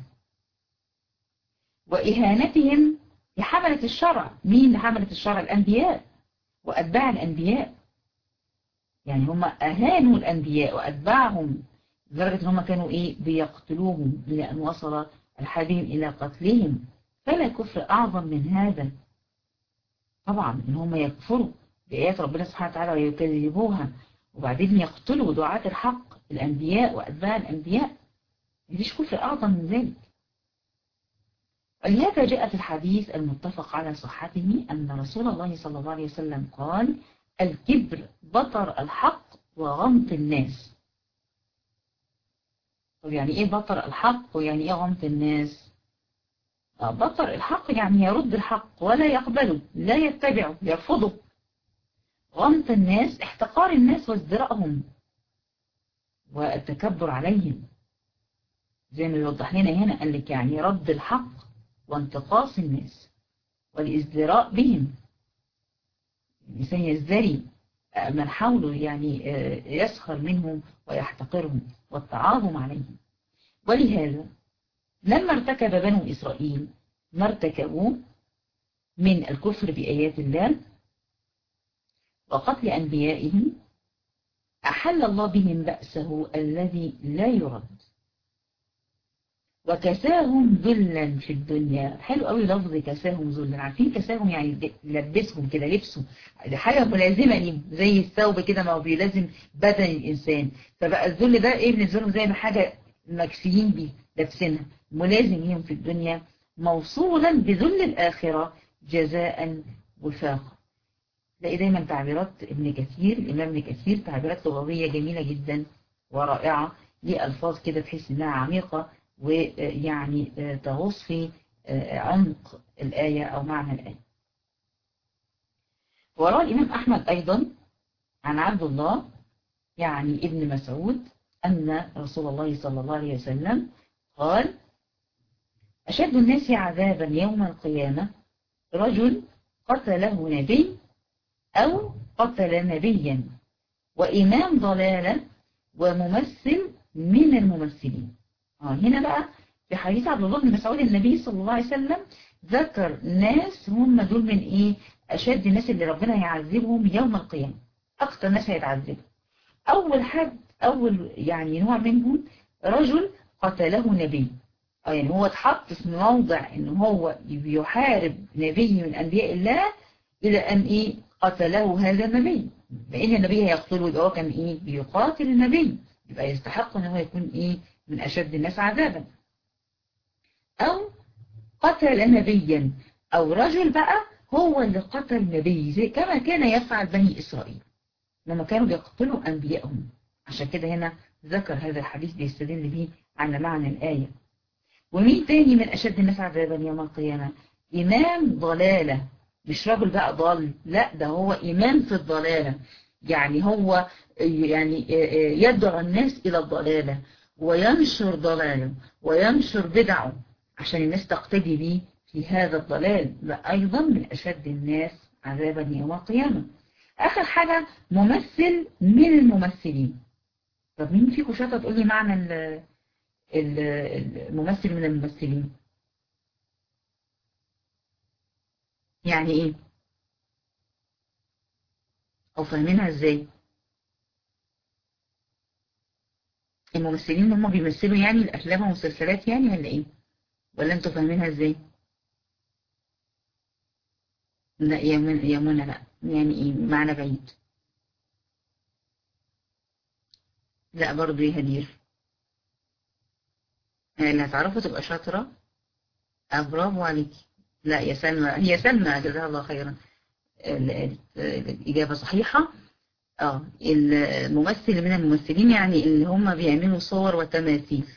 Speaker 1: وإهانتهم لحملة الشرع مين لحملة الشرع الأنبياء وأتباع الأنبياء يعني هم أهانوا الأنبياء وأتباعهم لدرجة ان هم كانوا إيه بيقتلوهم لأن وصل الحبيب إلى قتلهم فلا كفر أعظم من هذا طبعا ان هم يكفروا بآيات ربنا سبحانه وتعالى ويكذبوها وبعدين يقتلوا دعاة الحق الأنبياء وأتباع الأنبياء مفيش كفر أعظم من ذلك ولهذا جاء في الحديث المتفق على صحته أن رسول الله صلى الله عليه وسلم قال الكبر بطر الحق وغمط الناس طب يعني ايه بطر الحق ويعني ايه غمط الناس بطر الحق يعني يرد الحق ولا يقبله لا يتبعه يرفضه غمط الناس احتقار الناس وازدراءهم والتكبر عليهم زي ما يوضح لنا هنا قال لك يعني رد الحق وانتقاص الناس والازدراء بهم الإنسان يزدري من حوله يعني يسخر منهم ويحتقرهم والتعاظم عليهم ولهذا لما ارتكب بنو إسرائيل ما ارتكبوه من الكفر بآيات الله وقتل أنبيائهم أحل الله بهم بأسه الذي لا يرد وكساهم ذلا في الدنيا حلو قوي لفظ كساهم ذلا عارفين كساهم يعني لبسهم كده لبسه دي حاجة ملازمة ليهم زي الثوب كده ما هو بيلازم بدن الإنسان فبقى الذل ده ايه بالنسبة لهم زي ما حاجة مكسيين بيه لابسينها ملازم ليهم في الدنيا موصولا بذل الآخرة جزاء وفاقا تلاقي دايما تعبيرات ابن كثير الإمام ابن كثير تعبيرات لغوية جميلة جدا ورائعة ليه ألفاظ كده تحس إنها عميقة ويعني تغوص في عمق الآية أو معنى الآية وراء الإمام أحمد أيضا عن عبد الله يعني ابن مسعود أن رسول الله صلى الله عليه وسلم قال أشد الناس عذابا يوم القيامة رجل قتله نبي أو قتل نبيا وإمام ضلالة وممثل من الممثلين آه هنا بقى في حديث عبد الله بن مسعود النبي صلى الله عليه وسلم ذكر ناس هم دول من ايه اشد الناس اللي ربنا يعذبهم يوم القيامة اكتر ناس هيتعذبوا اول حد اول يعني نوع منهم رجل قتله نبي اه يعني هو اتحط في موضع ان هو بيحارب نبي من انبياء الله الى ان ايه قتله هذا النبي لان النبي هيقتله يبقى هو كان ايه بيقاتل النبي يبقى يستحق ان هو يكون ايه من أشد الناس عذابا أو قتل نبيا أو رجل بقى هو اللي قتل نبي زي كما كان يفعل بني إسرائيل لما كانوا بيقتلوا أنبيائهم عشان كده هنا ذكر هذا الحديث بيستدل به على معنى الآية ومين تاني من أشد الناس عذابا يوم القيامة إمام ضلالة مش راجل بقى ضال لا ده هو إمام في الضلالة يعني هو يعني يدعو الناس إلى الضلالة وينشر ضلاله وينشر بدعه عشان الناس تقتدي به في هذا الضلال لا أيضا من أشد الناس عذابا يوم القيامة آخر حاجة ممثل من الممثلين طب مين فيكم شاطر تقول لي معنى الممثل من الممثلين يعني ايه او فاهمينها ازاي الممثلين هم بيمثلوا يعني الافلام والمسلسلات يعني ولا ايه ولا انتوا فاهمينها ازاي لا يا من يا منى لا يعني ايه معنى بعيد لا برضه يا هدير اللي هتعرفوا تبقى شاطرة برافو عليكي لا يا سلمى هي سلمى جزاها الله خيرا الإجابة صحيحة اه الممثل من الممثلين يعني اللي هم بيعملوا صور وتماثيل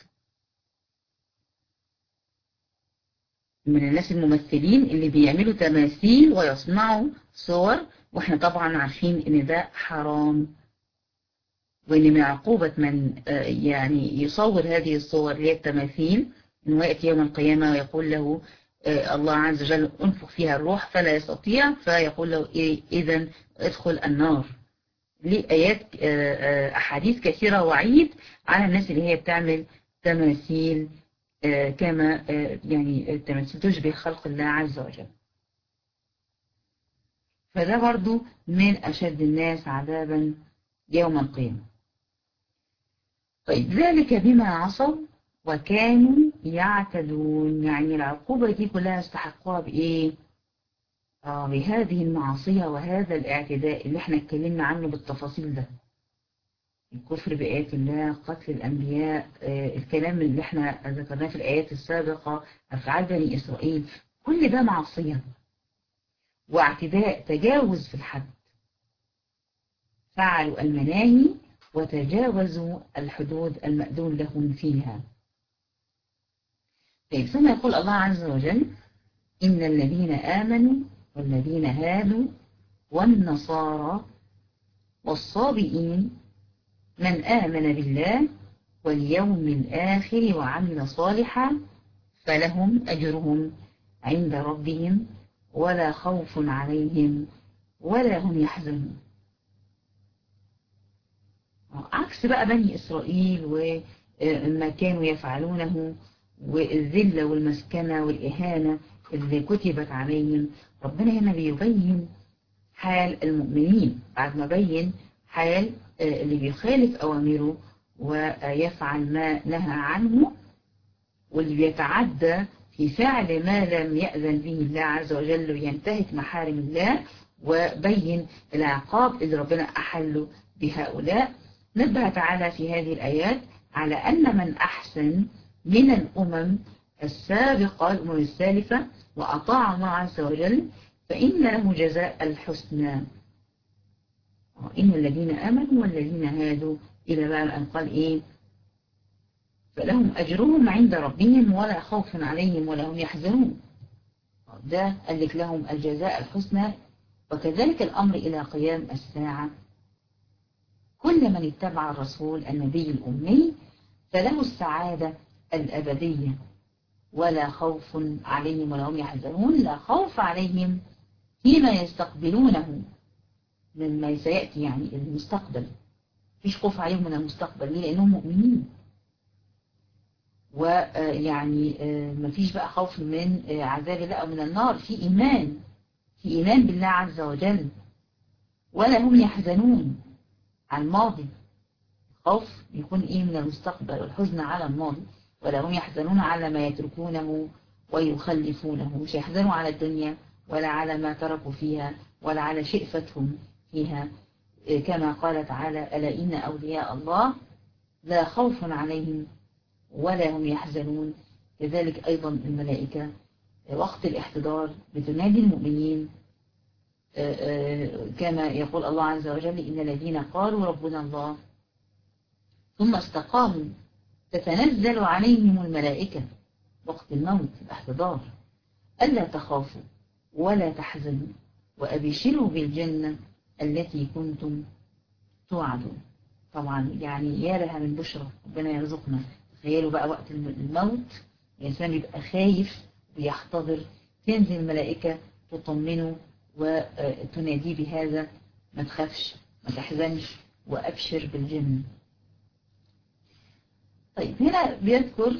Speaker 1: من الناس الممثلين اللي بيعملوا تماثيل ويصنعوا صور واحنا طبعا عارفين ان ده حرام وان من عقوبة من يعني يصور هذه الصور اللي هي التماثيل انه يأتي يوم القيامة ويقول له الله عز وجل انفخ فيها الروح فلا يستطيع فيقول له إيه إذا ادخل النار لآيات أحاديث كثيرة وعيد على الناس اللي هي بتعمل تماثيل كما يعني التماثيل تشبه خلق الله عز وجل فده برضو من أشد الناس عذابا يوم القيامة طيب ذلك بما عصوا وكانوا يعتدون يعني العقوبة دي كلها استحقوها بإيه؟ آه بهذه المعصية وهذا الاعتداء اللي احنا اتكلمنا عنه بالتفاصيل ده الكفر بآيات الله قتل الأنبياء آه الكلام اللي احنا ذكرناه في الآيات السابقة أفعال بني إسرائيل كل ده معصية واعتداء تجاوز في الحد فعلوا المناهي وتجاوزوا الحدود المأذون لهم فيها طيب ثم يقول الله عز وجل إن الذين آمنوا والذين هادوا والنصارى والصابئين من آمن بالله واليوم الآخر وعمل صالحا فلهم أجرهم عند ربهم ولا خوف عليهم ولا هم يحزنون عكس بقى بني إسرائيل وما كانوا يفعلونه والذلة والمسكنة والإهانة اللي كتبت عليهم ربنا هنا بيبين حال المؤمنين بعد ما بين حال اللي بيخالف أوامره ويفعل ما نهى عنه واللي بيتعدى في فعل ما لم يأذن به الله عز وجل وينتهك محارم الله وبين العقاب اللي ربنا أحله بهؤلاء نبه تعالى في هذه الآيات على أن من أحسن من الأمم السابقة الأمم السالفة وأطاع الله عز وجل فإن له جزاء الحسنى إن الذين آمنوا والذين هادوا إلى بقى أن قال إيه فلهم أجرهم عند ربهم ولا خوف عليهم ولا هم يحزنون ده قال لك لهم الجزاء الحسنى وكذلك الأمر إلى قيام الساعة كل من اتبع الرسول النبي الأمي فله السعادة الأبدية ولا خوف عليهم ولا هم يحزنون لا خوف عليهم فيما يستقبلونه مما سيأتي يعني المستقبل فيش خوف عليهم من المستقبل ليه لأنهم مؤمنين ويعني ما فيش بقى خوف من عذاب الله أو من النار في إيمان في إيمان بالله عز وجل ولا هم يحزنون على الماضي الخوف يكون إيه من المستقبل والحزن على الماضي ولا هم يحزنون على ما يتركونه ويخلفونه مش يحزنوا على الدنيا ولا على ما تركوا فيها ولا على شئفتهم فيها كما قال تعالى ألا إن أولياء الله لا خوف عليهم ولا هم يحزنون كذلك أيضا الملائكة وقت الاحتضار بتنادي المؤمنين كما يقول الله عز وجل إن الذين قالوا ربنا الله ثم استقاموا تتنزل عليهم الملائكة وقت الموت الاحتضار ألا تخافوا ولا تحزنوا وأبشروا بالجنة التي كنتم توعدون طبعا يعني يا لها من بشرى ربنا يرزقنا تخيلوا بقى وقت الموت الإنسان بيبقى خايف بيحتضر تنزل الملائكة تطمنه وتناديه بهذا ما تخافش ما تحزنش وأبشر بالجنة طيب هنا بيذكر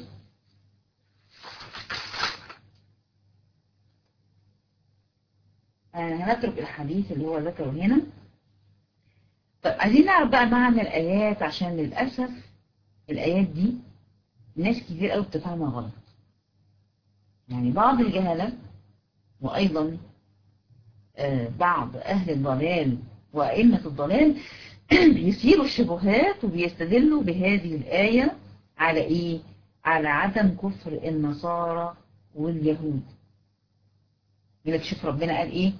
Speaker 1: هنترك الحديث اللي هو ذكره هنا طيب عايزين نعرف بقى معنى الآيات عشان للأسف الآيات دي ناس كتير قوي بتفهمها غلط يعني بعض الجهلة وأيضا بعض أهل الضلال وأئمة الضلال بيثيروا الشبهات وبيستدلوا بهذه الآية على إيه؟ على عدم كفر النصارى واليهود يقول لك شوف ربنا قال إيه؟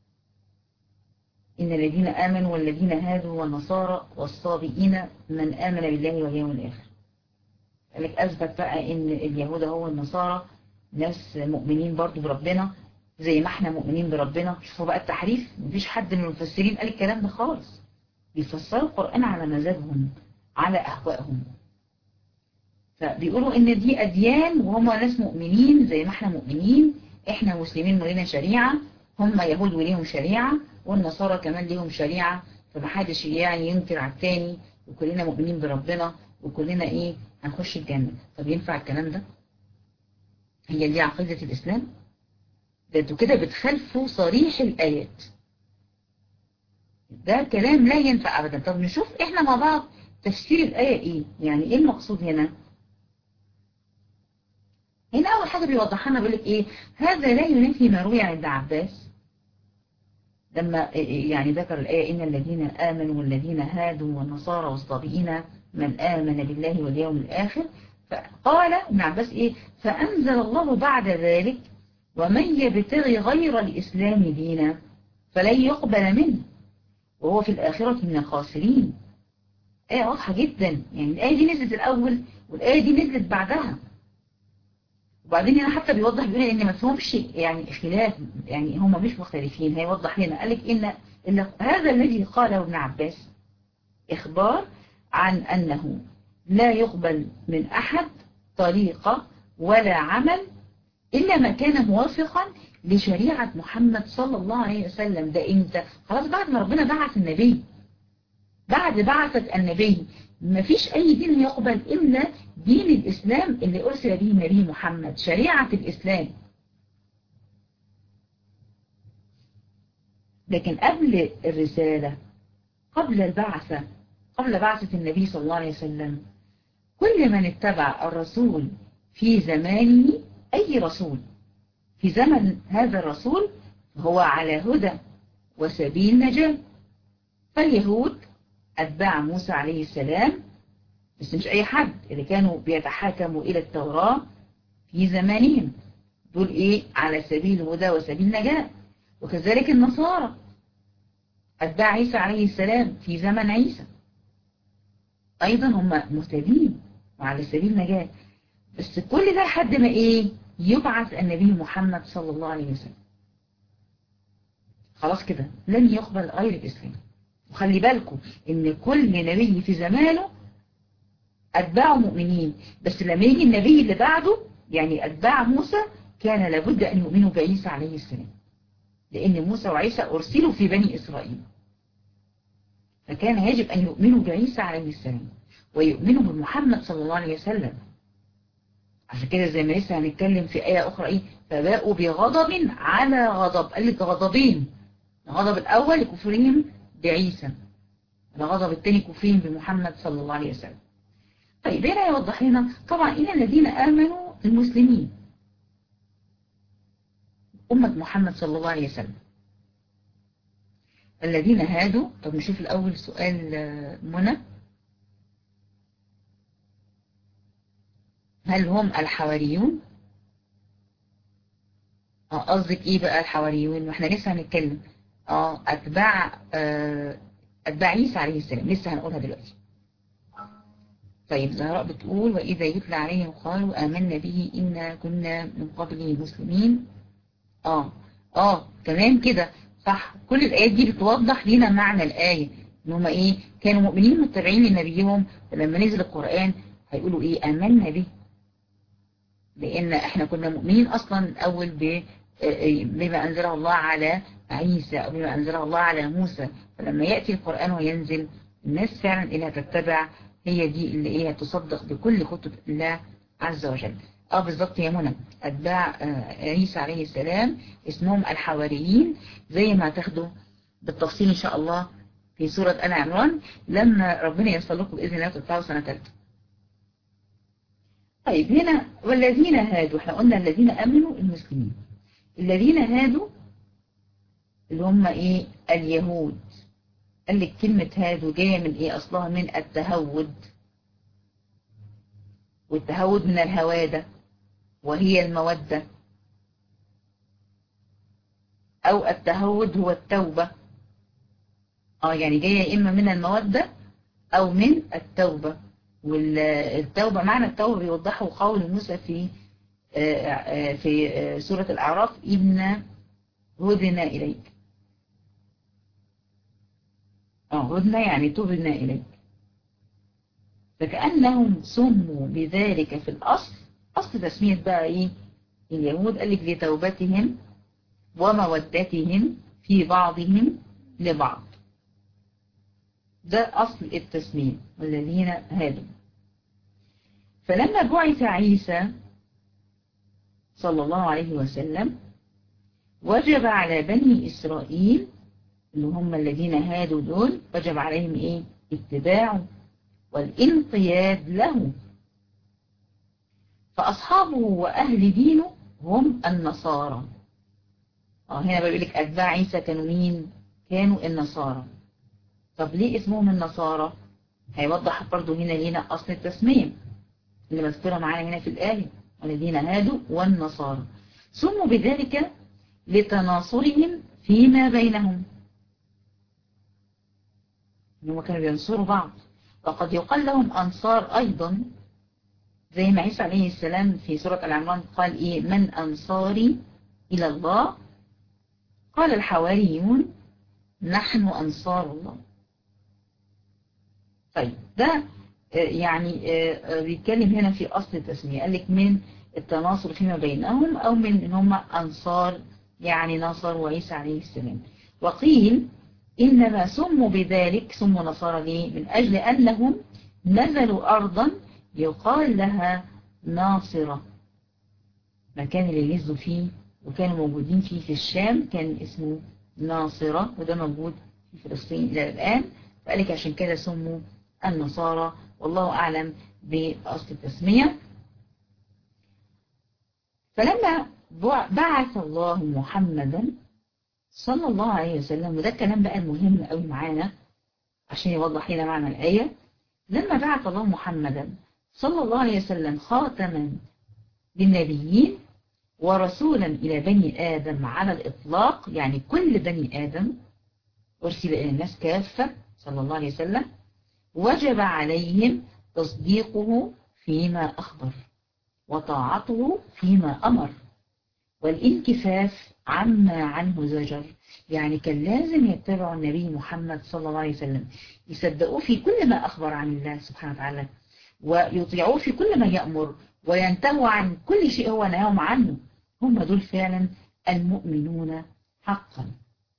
Speaker 1: إن الذين آمنوا والذين هادوا والنصارى والصابئين من آمن بالله واليوم الآخر قال لك أثبت بقى إن اليهود هو النصارى ناس مؤمنين برضو بربنا زي ما احنا مؤمنين بربنا شوفوا بقى التحريف مفيش حد من المفسرين قال الكلام ده خالص بيفسروا القرآن على مزاجهم على أهوائهم فبيقولوا ان دي أديان وهم ناس مؤمنين زي ما احنا مؤمنين احنا مسلمين ولينا شريعة هم يهود وليهم شريعة والنصارى كمان ليهم شريعة فمحدش يعني ينكر على التاني وكلنا مؤمنين بربنا وكلنا ايه هنخش الجنة طب ينفع الكلام ده هي دي عقيدة الإسلام ده انتوا كده بتخالفوا صريح الآيات ده كلام لا ينفع أبدا طب نشوف احنا مع بعض تفسير الآية ايه يعني ايه المقصود هنا هنا أول حاجة بيوضح لنا بيقول لك ايه هذا لا ينفي ما روي عند عباس لما يعني ذكر الآية إن الذين آمنوا والذين هادوا والنصارى والصابئين من آمن بالله واليوم الآخر فقال ابن عباس إيه فأنزل الله بعد ذلك ومن يبتغي غير الإسلام دينا فلن يقبل منه وهو في الآخرة من الخاسرين آية واضحة جدا يعني الآية دي نزلت الأول والآية دي نزلت بعدها وبعدين هنا حتى بيوضح بيقول ان ما فيهمش يعني خلاف يعني هم مش مختلفين هيوضح لنا قال لك ان, إن هذا الذي قاله ابن عباس اخبار عن انه لا يقبل من احد طريقة ولا عمل الا ما كان موافقا لشريعة محمد صلى الله عليه وسلم ده امتى خلاص بعد ما ربنا بعث النبي بعد بعثة النبي ما فيش أي دين يقبل إلا دين الإسلام اللي أرسل به النبي محمد شريعة الإسلام لكن قبل الرسالة قبل البعثة قبل بعثة النبي صلى الله عليه وسلم كل من اتبع الرسول في زمانه أي رسول في زمن هذا الرسول هو على هدى وسبيل نجاة فاليهود أتباع موسى عليه السلام بس مش أي حد اللي كانوا بيتحاكموا إلى التوراة في زمانهم دول إيه على سبيل الهدى وسبيل النجاة وكذلك النصارى أتباع عيسى عليه السلام في زمن عيسى أيضا هم مهتدين وعلى سبيل النجاة بس كل ده لحد ما إيه يبعث النبي محمد صلى الله عليه وسلم خلاص كده لن يقبل غير الإسلام وخلي بالكم ان كل نبي في زمانه اتباعه مؤمنين بس لما يجي النبي اللي بعده يعني اتباع موسى كان لابد ان يؤمنوا بعيسى عليه السلام لان موسى وعيسى ارسلوا في بني اسرائيل فكان يجب ان يؤمنوا بعيسى عليه السلام ويؤمنوا بمحمد صلى الله عليه وسلم عشان كده زي ما لسه هنتكلم في آية أخرى إيه فباءوا بغضب على غضب قال لك غضبين الغضب الأول لكفرهم بعيسى الغضب الثاني كفرهم بمحمد صلى الله عليه وسلم طيب هنا يوضح لنا طبعا إن الذين آمنوا المسلمين أمة محمد صلى الله عليه وسلم الذين هادوا طب نشوف الأول سؤال منى هل هم الحواريون اه قصدك ايه بقى الحواريون واحنا لسه هنتكلم اه اتباع آه اتباع عيسى عليه السلام لسه هنقولها دلوقتي طيب زهراء بتقول وإذا يتلى عليهم قالوا آمنا به إنا كنا من قبله مسلمين اه اه تمام كده صح كل الآيات دي بتوضح لنا معنى الآية ان هم ايه كانوا مؤمنين متبعين لنبيهم فلما نزل القرآن هيقولوا ايه آمنا به لأن احنا كنا مؤمنين أصلا أول ب بما أنزله الله على عيسى أو بما أنزله الله على موسى فلما يأتي القرآن وينزل الناس فعلا إلها تتبع هي دي اللي ايه تصدق بكل كتب الله عز وجل اه بالظبط يا منى اتباع عيسى عليه السلام اسمهم الحواريين زي ما هتاخدوا بالتفصيل ان شاء الله في سورة آل عمران لما ربنا يصل لكم بإذن الله تطلعوا سنة ثالثه طيب هنا والذين هادوا احنا قلنا الذين امنوا المسلمين الذين هادوا اللي هم ايه اليهود قال لك كلمة هادوا جاية من ايه اصلها من التهود والتهود من الهوادة وهي المودة او التهود هو التوبة اه يعني جاية اما من المودة او من التوبة والتوبة معنى التوبة بيوضحه قول موسى في في سورة الأعراف إنا هدنا إليك اه هدنا يعني تبنا إليك فكأنهم سموا بذلك في الأصل أصل تسمية بقى إيه اليهود قال لك لتوبتهم ومودتهم في بعضهم لبعض ده أصل التسمية والذين هادوا فلما بعث عيسى صلى الله عليه وسلم وجب على بني إسرائيل اللي هم الذين هادوا دول وجب عليهم إيه اتباعه والانقياد له فأصحابه وأهل دينه هم النصارى اه هنا بيقول لك أتباع عيسى كانوا مين كانوا النصارى طب ليه اسمهم النصارى هيوضح برضو هنا لينا أصل التسمية اللي مذكورة معانا هنا في الآية والذين هادوا والنصارى سموا بذلك لتناصرهم فيما بينهم هم كانوا بينصروا بعض وقد يقال لهم أنصار أيضا زي ما عيسى عليه السلام في سورة العمران قال إيه من أنصاري إلى الله قال الحواريون نحن أنصار الله طيب ده يعني بيتكلم هنا في أصل التسمية قال لك من التناصر فيما بينهم أو من إن هم أنصار يعني نصر وعيسى عليه السلام وقيل إنما سموا بذلك سموا نصارى ليه من أجل أنهم نزلوا أرضا يقال لها ناصرة مكان اللي نزلوا فيه وكانوا موجودين فيه في الشام كان اسمه ناصرة وده موجود في فلسطين إلى الآن فقالك عشان كده سموا النصارى والله أعلم بأصل التسمية فلما بعث الله محمدا صلى الله عليه وسلم وده الكلام بقى المهم قوي معانا عشان يوضح لنا معنى الآية لما بعث الله محمدا صلى الله عليه وسلم خاتما للنبيين ورسولا إلى بني آدم على الإطلاق يعني كل بني آدم أرسل إلى الناس كافة صلى الله عليه وسلم وجب عليهم تصديقه فيما أخبر وطاعته فيما أمر والانكفاف عما عنه زجر يعني كان لازم يتبعوا النبي محمد صلى الله عليه وسلم يصدقوه في كل ما أخبر عن الله سبحانه وتعالى ويطيعوه في كل ما يأمر وينتهوا عن كل شيء هو نهاهم عنه هم دول فعلا المؤمنون حقا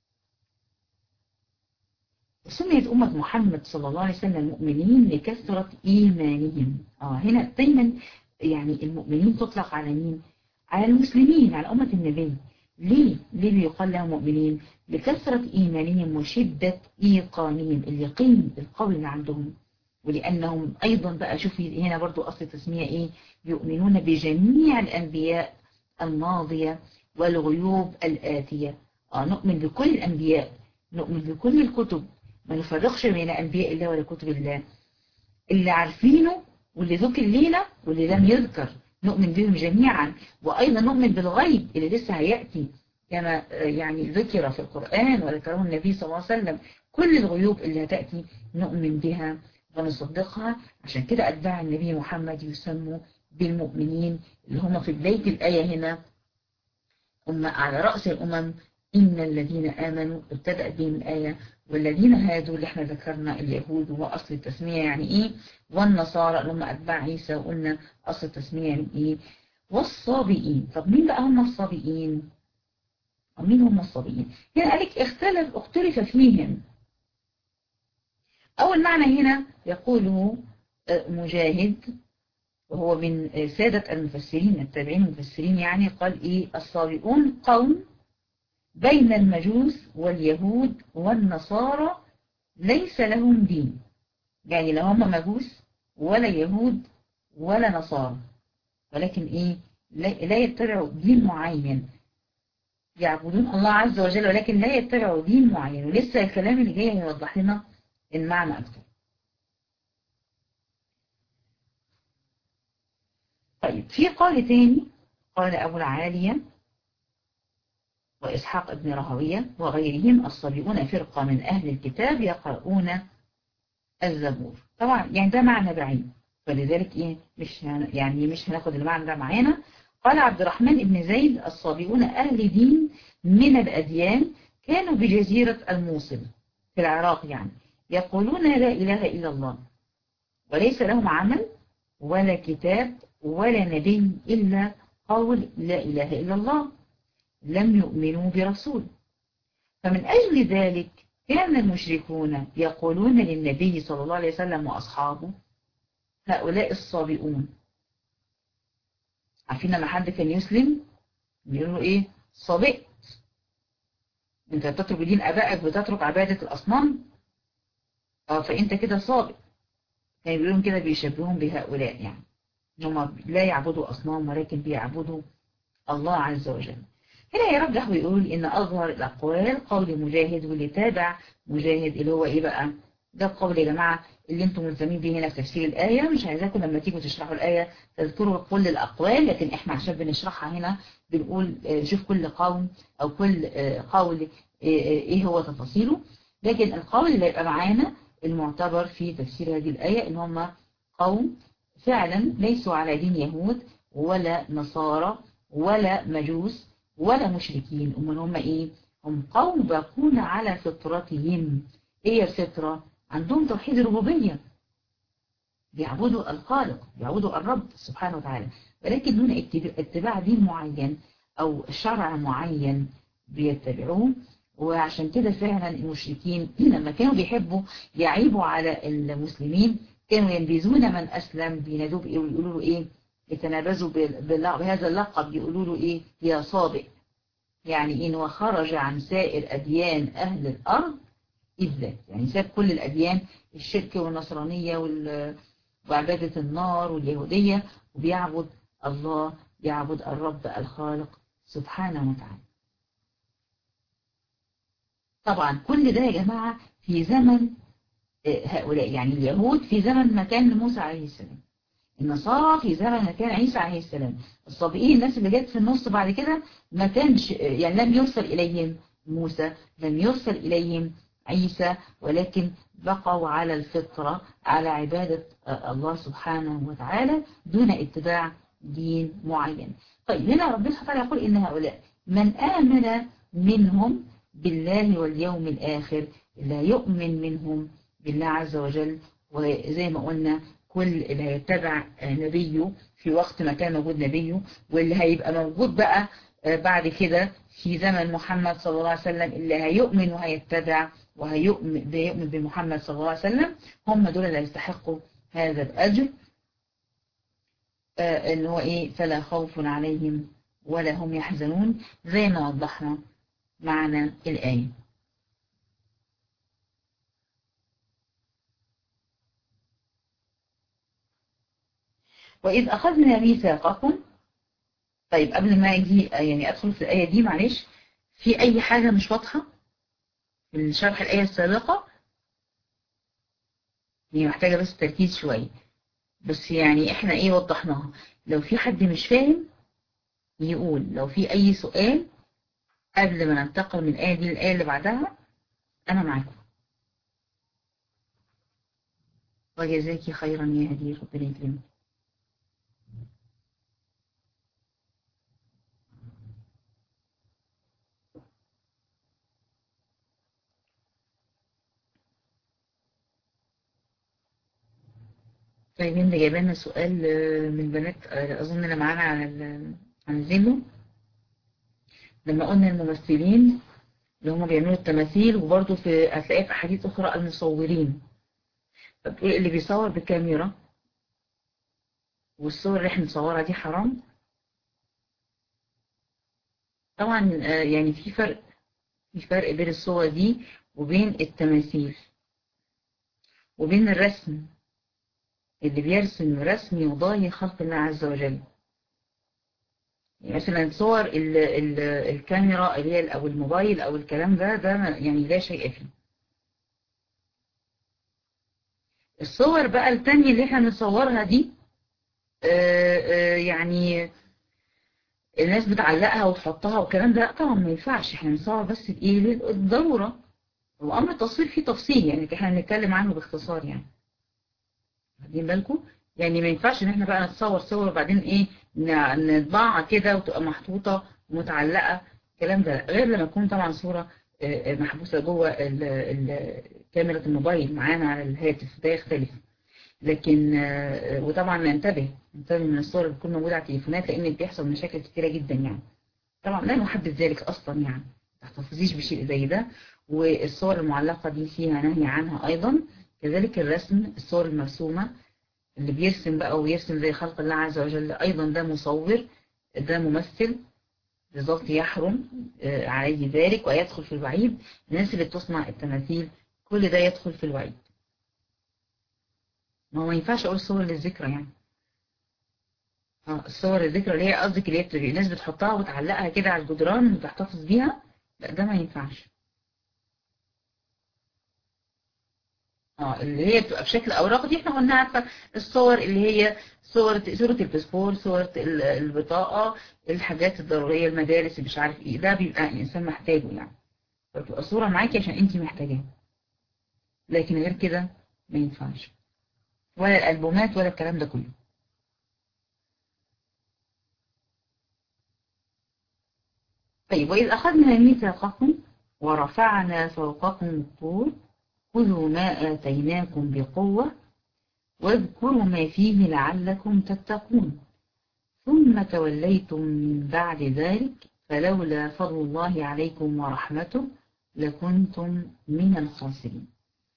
Speaker 1: سميت أمة محمد صلى الله عليه وسلم مؤمنين لكثرة إيمانهم آه هنا دايما يعني المؤمنين تطلق على مين؟ على المسلمين على أمة النبي ليه؟ ليه بيقال لهم مؤمنين؟ لكثرة إيمانهم وشدة إيقانهم اليقين القوي اللي عندهم ولأنهم أيضا بقى شوفي هنا برضو أصل التسمية إيه؟ يؤمنون بجميع الأنبياء الماضية والغيوب الآتية آه نؤمن بكل الأنبياء نؤمن بكل الكتب ما نفرقش بين أنبياء الله ولا كتب الله اللي عارفينه واللي ذكر لينا واللي لم يذكر نؤمن بهم جميعا وأيضا نؤمن بالغيب اللي لسه هيأتي كما يعني ذكر في القرآن وذكره النبي صلى الله عليه وسلم كل الغيوب اللي هتأتي نؤمن بها ونصدقها عشان كده أتباع النبي محمد يسموا بالمؤمنين اللي هم في بداية الآية هنا هم على رأس الأمم إن الذين آمنوا ابتدأت بهم الآية والذين هادوا اللي احنا ذكرنا اليهود وهو أصل التسمية يعني إيه والنصارى اللي هم أتباع عيسى وقلنا أصل التسمية يعني إيه والصابئين طب مين بقى هم الصابئين مين هم الصابئين هنا قالك اختلف اختلف فيهم أول معنى هنا يقوله مجاهد وهو من سادة المفسرين التابعين المفسرين يعني قال إيه الصابئون قوم بين المجوس واليهود والنصارى ليس لهم دين يعني لا هم مجوس ولا يهود ولا نصارى ولكن إيه لا يتبعوا دين معين يعبدون الله عز وجل ولكن لا يتبعوا دين معين ولسه الكلام اللي جاي هيوضح لنا المعنى أكثر طيب في قول تاني قال أبو العالية وإسحاق ابن رهوية وغيرهم الصبيون فرقة من أهل الكتاب يقرؤون الزبور طبعا يعني ده معنى بعيد فلذلك إيه مش يعني مش هناخد المعنى ده معانا قال عبد الرحمن بن زيد الصابئون أهل دين من الأديان كانوا بجزيرة الموصل في العراق يعني يقولون لا إله إلا الله وليس لهم عمل ولا كتاب ولا نبي إلا قول لا إله إلا الله لم يؤمنوا برسول فمن أجل ذلك كان المشركون يقولون للنبي صلى الله عليه وسلم وأصحابه هؤلاء الصابئون عارفين لما حد كان يسلم بيقولوا ايه صابئت انت بتترك دين ابائك بتترك عبادة الاصنام اه فانت كده صابئ كانوا يعني بيقولون كده بيشبهون بهؤلاء يعني هم لا يعبدوا اصنام ولكن بيعبدوا الله عز وجل هنا يرجح ويقول ان اظهر الاقوال قول مجاهد واللي تابع مجاهد اللي هو ايه بقى ده القول يا جماعة اللي انتم ملزمين به هنا في تفسير الآية مش عايزاكم لما تيجوا تشرحوا الآية تذكروا كل الأقوال لكن احنا عشان بنشرحها هنا بنقول شوف كل قوم أو كل قول ايه هو تفاصيله لكن القول اللي هيبقى معانا المعتبر في تفسير هذه الآية ان هم قوم فعلا ليسوا على دين يهود ولا نصارى ولا مجوس ولا مشركين امال هم ايه هم قوم باقون على فطرتهم ايه الفطرة عندهم توحيد الربوبية بيعبدوا الخالق بيعبدوا الرب سبحانه وتعالى ولكن دون اتباع دين معين او شرع معين بيتبعوه وعشان كده فعلا المشركين لما كانوا بيحبوا يعيبوا على المسلمين كانوا ينبذون من أسلم بينادوه بإيه ويقولوا له إيه يتنابزوا بهذا اللقب يقولوا له إيه يا صابئ يعني إن وخرج عن سائر أديان أهل الأرض إذ يعني ساب كل الأديان الشرك والنصرانية وعبادة النار واليهودية وبيعبد الله يعبد الرب الخالق سبحانه وتعالى طبعا كل ده يا جماعة في زمن هؤلاء يعني اليهود في زمن ما كان موسى عليه السلام النصارى في زمن ما كان عيسى عليه السلام الصابئين الناس اللي جت في النص بعد كده ما كانش يعني لم يرسل إليهم موسى لم يرسل إليهم عيسى ولكن بقوا على الفطرة على عبادة الله سبحانه وتعالى دون اتباع دين معين طيب هنا ربنا سبحانه وتعالى يقول إن هؤلاء من آمن منهم بالله واليوم الآخر لا يؤمن منهم بالله عز وجل وزي ما قلنا كل اللي هيتبع نبيه في وقت ما كان موجود نبيه واللي هيبقى موجود بقى بعد كده في زمن محمد صلى الله عليه وسلم اللي هيؤمن وهيتبع وهيؤمن بيؤمن بمحمد صلى الله عليه وسلم هم دول اللي يستحقوا هذا الأجر آه اللي هو إيه فلا خوف عليهم ولا هم يحزنون زي ما وضحنا معنى الآية وإذ أخذنا ميثاقكم طيب قبل ما يجي يعني أدخل في الآية دي معلش في أي حاجة مش واضحة من شرح الآية السابقة هي محتاجة بس تركيز شوية بس يعني احنا ايه وضحناها لو في حد مش فاهم يقول لو في اي سؤال قبل ما ننتقل من الآية دي للآية اللي بعدها انا معاكم وجزاكي خيرا يا هدير ربنا يكرمك طيب انت جايبه لنا سؤال من بنات اظن اللي معانا على على الزيمو لما قلنا الممثلين اللي هم بيعملوا التماثيل وبرضه في هتلاقيها في احاديث اخرى المصورين فبتقول اللي بيصور بكاميرا والصور اللي احنا بنصورها دي حرام طبعا يعني في فرق في فرق بين الصور دي وبين التماثيل وبين الرسم اللي بيرسم رسم يضاهي خلق الله عز وجل يعني مثلا صور ال ال الكاميرا اللي هي او الموبايل او الكلام ده ده يعني لا شيء فيه الصور بقى التانية اللي احنا بنصورها دي آآ آآ يعني الناس بتعلقها وتحطها والكلام ده طبعا ما ينفعش احنا بنصور بس بايه للضروره وامر التصوير فيه تفصيل يعني احنا هنتكلم عنه باختصار يعني واخدين بالكم يعني ما ينفعش ان احنا بقى نتصور صور وبعدين ايه نطبعها كده وتبقى محطوطه ومتعلقه الكلام ده غير لما تكون طبعا صوره محبوسه جوه كاميرا الموبايل معانا على الهاتف ده يختلف لكن وطبعا ننتبه ننتبه من الصور اللي بتكون موجوده على التليفونات لان بيحصل مشاكل كتيره جدا يعني طبعا لا نحدد ذلك اصلا يعني ما تحتفظيش بشيء زي ده والصور المعلقه دي فيها نهي عنها ايضا كذلك الرسم الصور المرسومه اللي بيرسم بقى ويرسم زي خلق الله عز وجل ايضا ده مصور ده ممثل بالظبط يحرم عليه ذلك ويدخل في الوعيد الناس اللي بتصنع التماثيل كل ده يدخل في الوعيد ما هو ما ينفعش اقول صور للذكرى يعني اه الصور الذكرى اللي هي قصدك اللي هي الناس بتحطها وتعلقها كده على الجدران وتحتفظ بيها لا ده ما ينفعش اه اللي هي بتبقى بشكل اوراق دي احنا قلنا عارفه الصور اللي هي صور صورة الباسبور صورة البطاقة الحاجات الضرورية المدارس مش عارف ايه ده بيبقى الانسان محتاجه يعني فتبقى صورة معاكي عشان انت محتاجاها لكن غير كده ما ينفعش ولا الالبومات ولا الكلام ده كله طيب وإذ أخذنا ميثاقكم ورفعنا فوقكم الطور خذوا ما آتيناكم بقوة واذكروا ما فيه لعلكم تتقون ثم توليتم من بعد ذلك فلولا فضل الله عليكم ورحمته لكنتم من الخاسرين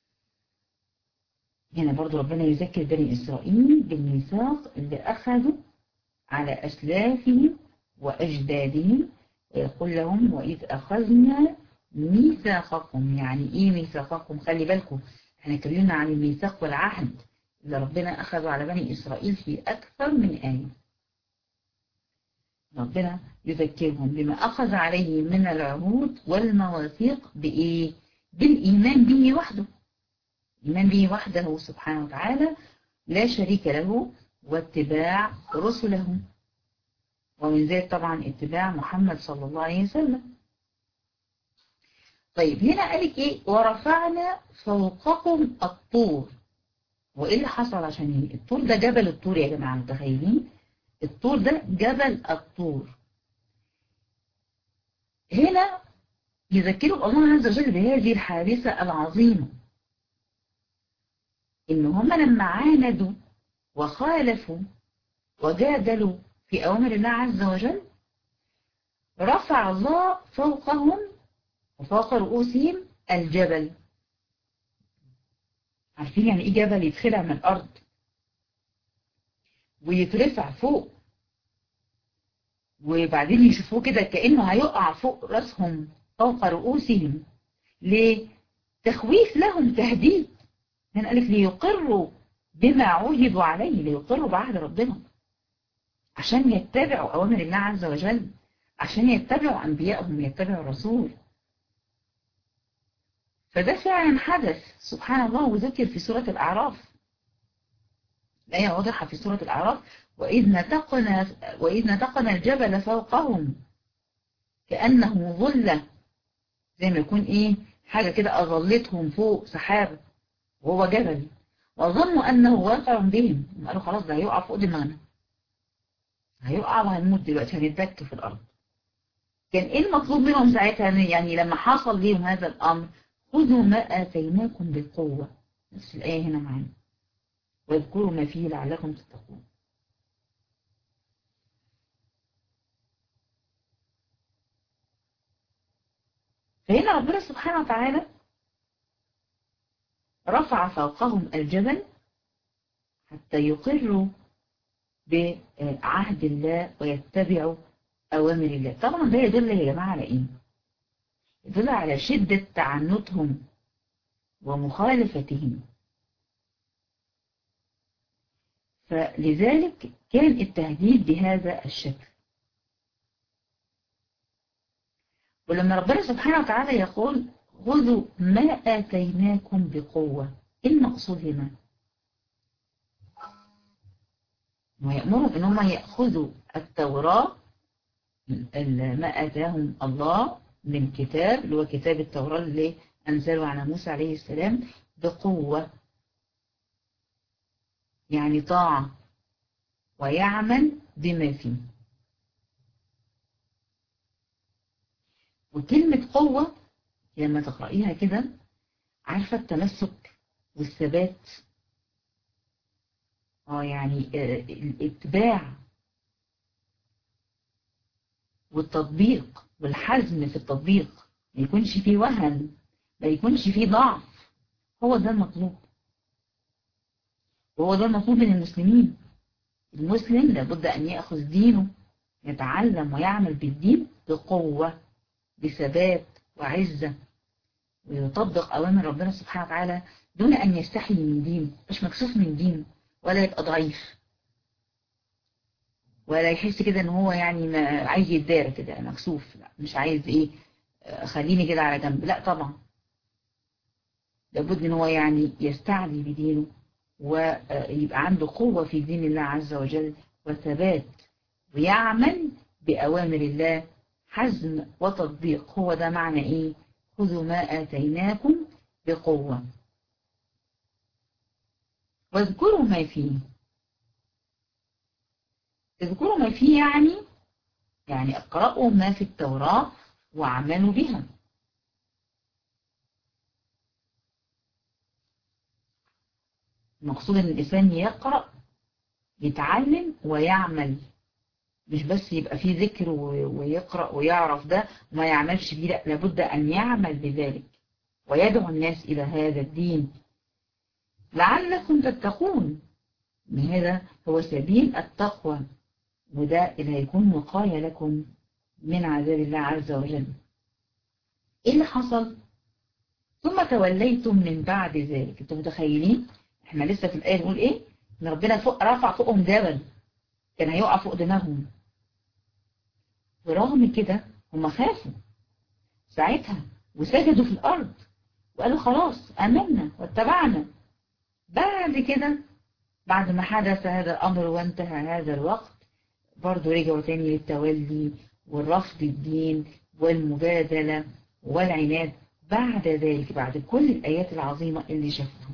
Speaker 1: هنا برضو ربنا يذكر بني إسرائيل بالميثاق اللي أخذوا على أسلافهم وأجدادهم ويقول لهم وإذ أخذنا ميثاقكم يعني إيه ميثاقكم خلي بالكم احنا اتكلمنا عن الميثاق والعهد اللي ربنا أخذه على بني إسرائيل في أكثر من آية ربنا يذكرهم بما أخذ عليه من العهود والمواثيق بإيه؟ بالإيمان به وحده الإيمان به وحده سبحانه وتعالى لا شريك له واتباع رسله ومن ذلك طبعا اتباع محمد صلى الله عليه وسلم طيب هنا قالك ايه ورفعنا فوقكم الطور وايه اللي حصل عشان ايه الطور ده جبل الطور يا جماعه متخيلين الطور ده جبل الطور هنا يذكروا الله عز وجل بهذه الحادثة العظيمة إن هم لما عاندوا وخالفوا وجادلوا في أوامر الله عز وجل رفع الله فوقهم وفوق رؤوسهم الجبل عارفين يعني ايه جبل يتخلع من الأرض ويترفع فوق وبعدين يشوفوه كده كأنه هيقع فوق راسهم فوق رؤوسهم ليه؟ تخويف لهم تهديد من قالك ليقروا بما عوهدوا عليه ليقروا بعهد ربنا عشان يتبعوا أوامر الله عز وجل عشان يتبعوا أنبيائهم يتبعوا الرسول فده فعلا حدث سبحان الله وذكر في سورة الأعراف الآية واضحة في سورة الأعراف وإذ نتقنا وإذ نتقنا الجبل فوقهم كأنه ظلة زي ما يكون إيه حاجة كده أظلتهم فوق سحاب وهو جبل وظنوا أنه واقع بهم قالوا خلاص ده هيقع فوق دماغنا هيقع وهنموت دلوقتي هنتبك في الأرض كان إيه المطلوب منهم ساعتها يعني لما حصل ليهم هذا الأمر خذوا ما آتيناكم بقوة نفس الآية هنا معانا واذكروا ما فيه لعلكم تتقون فهنا ربنا سبحانه وتعالى رفع فوقهم الجبل حتى يقروا بعهد الله ويتبعوا أوامر الله طبعا ده يدل يا جماعة على إيه؟ يدل على شدة تعنتهم ومخالفتهم فلذلك كان التهديد بهذا الشكل ولما ربنا سبحانه وتعالى يقول خذوا ما آتيناكم بقوة إيه المقصود هنا ويأمرهم إن هم يأخذوا التوراة ما آتاهم الله من كتاب اللي هو كتاب التوراة اللي أنزله على موسى عليه السلام بقوة يعني طاعة ويعمل بما فيه وكلمة قوة لما تقرأيها كده عارفة التمسك والثبات اه يعني الاتباع والتطبيق والحزم في التطبيق ما يكونش فيه وهن ما يكونش فيه ضعف هو ده المطلوب وهو ده المطلوب من المسلمين المسلم لابد أن يأخذ دينه يتعلم ويعمل بالدين بقوة بثبات وعزة ويطبق أوامر ربنا سبحانه وتعالى دون أن يستحي من دينه مش مكسوف من دينه ولا يبقى ضعيف ولا يحس كده ان هو يعني ما عايز يتدار كده مكسوف لا مش عايز ايه خليني كده على جنب لا طبعا لابد ان هو يعني يستعلي بدينه ويبقى عنده قوة في دين الله عز وجل وثبات ويعمل بأوامر الله حزم وتطبيق هو ده معنى ايه خذوا ما آتيناكم بقوة واذكروا ما فيه اذكروا ما فيه يعني يعني اقرأوا ما في التوراة واعملوا بها المقصود ان الانسان يقرأ يتعلم ويعمل مش بس يبقى فيه ذكر ويقرأ ويعرف ده وما يعملش بيه لا لابد ان يعمل بذلك ويدعو الناس الى هذا الدين لعلكم تتقون هذا هو سبيل التقوى وده اللي هيكون وقاية لكم من عذاب الله عز وجل ايه اللي حصل ثم توليتم من بعد ذلك انتم متخيلين احنا لسه في الآية نقول ايه ان ربنا فوق رفع فوقهم جبل كان هيقع فوق دماغهم ورغم كده هم خافوا ساعتها وسجدوا في الأرض وقالوا خلاص أمنا واتبعنا بعد كده بعد ما حدث هذا الأمر وانتهى هذا الوقت برضو رجعوا تاني للتولي والرفض الدين والمبادلة والعناد بعد ذلك بعد كل الآيات العظيمة اللي شافوها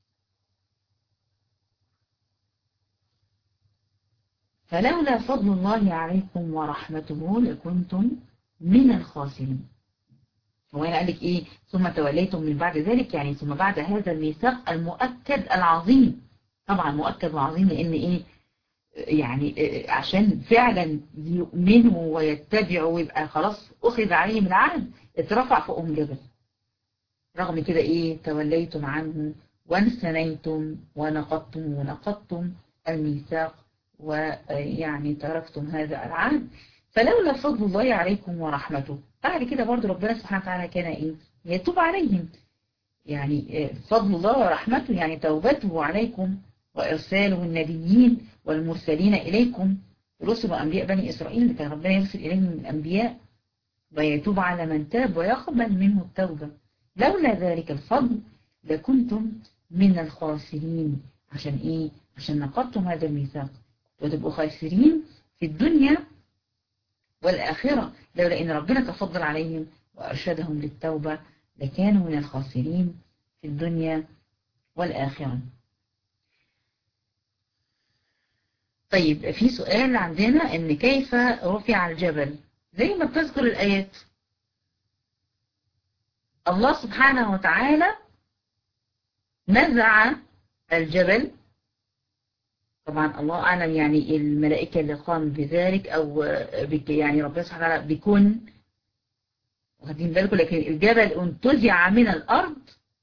Speaker 1: فلولا فضل الله عليكم ورحمته لكنتم من الخاسرين هو هنا قال لك ايه ثم توليتم من بعد ذلك يعني ثم بعد هذا الميثاق المؤكد العظيم طبعا مؤكد وعظيم لان ايه يعني عشان فعلا يؤمنوا ويتبعوا ويبقى خلاص اخذ عليهم العهد اترفع فوقهم جبل رغم كده ايه توليتم عنه وانسنيتم ونقضتم ونقضتم الميثاق ويعني تركتم هذا العهد فلولا فضل الله عليكم ورحمته بعد كده برضو ربنا سبحانه وتعالى كان ايه يتوب عليهم يعني فضل الله ورحمته يعني توبته عليكم وإرساله النبيين والمرسلين إليكم رسل وأنبياء بني إسرائيل كان ربنا يرسل إليهم من الأنبياء ويتوب على من تاب ويقبل منه التوبة لولا ذلك الفضل لكنتم من الخاسرين عشان إيه عشان نقضتم هذا الميثاق وتبقوا خاسرين في الدنيا والآخرة لولا إن ربنا تفضل عليهم وأرشدهم للتوبة لكانوا من الخاسرين في الدنيا والآخرة طيب في سؤال عندنا إن كيف رفع الجبل زي ما بتذكر الآيات الله سبحانه وتعالى نزع الجبل طبعا الله أعلم يعني الملائكة اللي قام بذلك أو يعني ربنا سبحانه وتعالى بيكون واخدين بالكم لكن الجبل انتزع من الأرض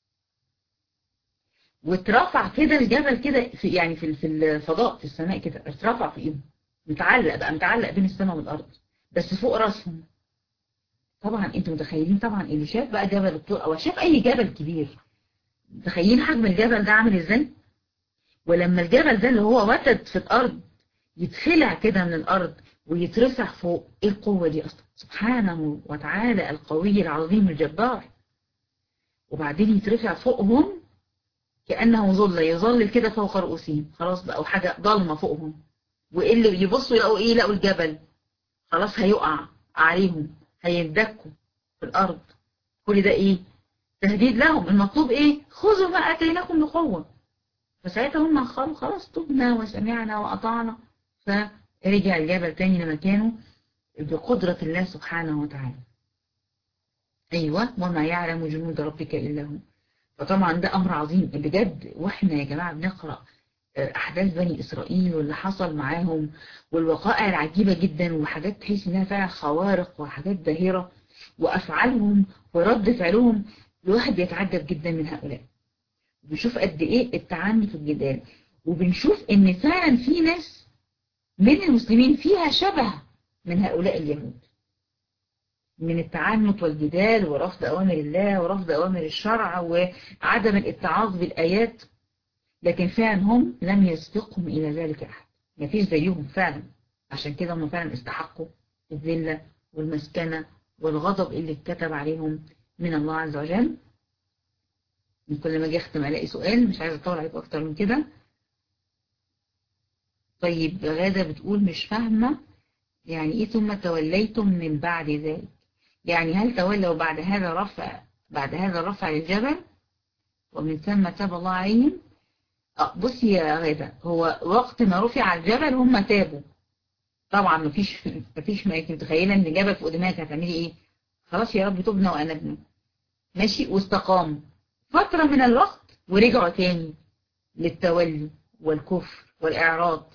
Speaker 1: واترفع كده الجبل كده في يعني في في الفضاء في السماء كده اترفع في ايده متعلق بقى متعلق بين السماء والأرض بس فوق راسهم طبعا انتوا متخيلين طبعا اللي شاف بقى جبل الطور او شاف اي جبل كبير متخيلين حجم الجبل ده عامل ازاي ولما الجبل ده اللي هو وتد في الارض يتخلع كده من الارض ويترفع فوق ايه القوة دي اصلا سبحانه وتعالى القوي العظيم الجبار وبعدين يترفع فوقهم كأنه ظل يظلل كده فوق رؤوسهم خلاص بقى حاجة ضلمة فوقهم وايه اللي يبصوا يلاقوا ايه يلاقوا الجبل خلاص هيقع عليهم هيندكوا في الارض كل ده ايه تهديد لهم المطلوب ايه خذوا ما اتيناكم بقوه فساعتها هم قالوا خلاص تبنا وسمعنا واطعنا فرجع الجبل تاني لمكانه بقدرة الله سبحانه وتعالى ايوه وما يعلم جنود ربك الا هو فطبعا ده امر عظيم بجد واحنا يا جماعه بنقرا احداث بني اسرائيل واللي حصل معاهم والوقائع العجيبة جدا وحاجات تحس انها فعلا خوارق وحاجات باهرة وافعالهم ورد فعلهم الواحد بيتعجب جدا من هؤلاء بنشوف قد ايه التعني في الجدال وبنشوف ان فعلا في ناس من المسلمين فيها شبه من هؤلاء اليهود من التعنت والجدال ورفض اوامر الله ورفض اوامر الشرع وعدم الاتعاظ بالايات لكن فعلا هم لم يسبقهم إلى ذلك أحد ما فيش زيهم فعلا عشان كده هم فعلا استحقوا الذلة والمسكنة والغضب اللي اتكتب عليهم من الله عز وجل من كل ما اجي اختم الاقي سؤال مش عايزه اطول عليكم اكتر من كده طيب غادة بتقول مش فاهمة يعني ايه ثم توليتم من بعد ذلك يعني هل تولوا بعد هذا رفع بعد هذا رفع الجبل ومن ثم تاب الله عليهم بصي يا غادة هو وقت ما رفع الجبل هم تابوا طبعا مفيش مفيش ما انت متخيله ان جبل فوق دماغك هتعملي ايه خلاص يا رب تبنا وانبنا ماشي واستقاموا فترة من الوقت ورجعوا تاني للتولي والكفر والإعراض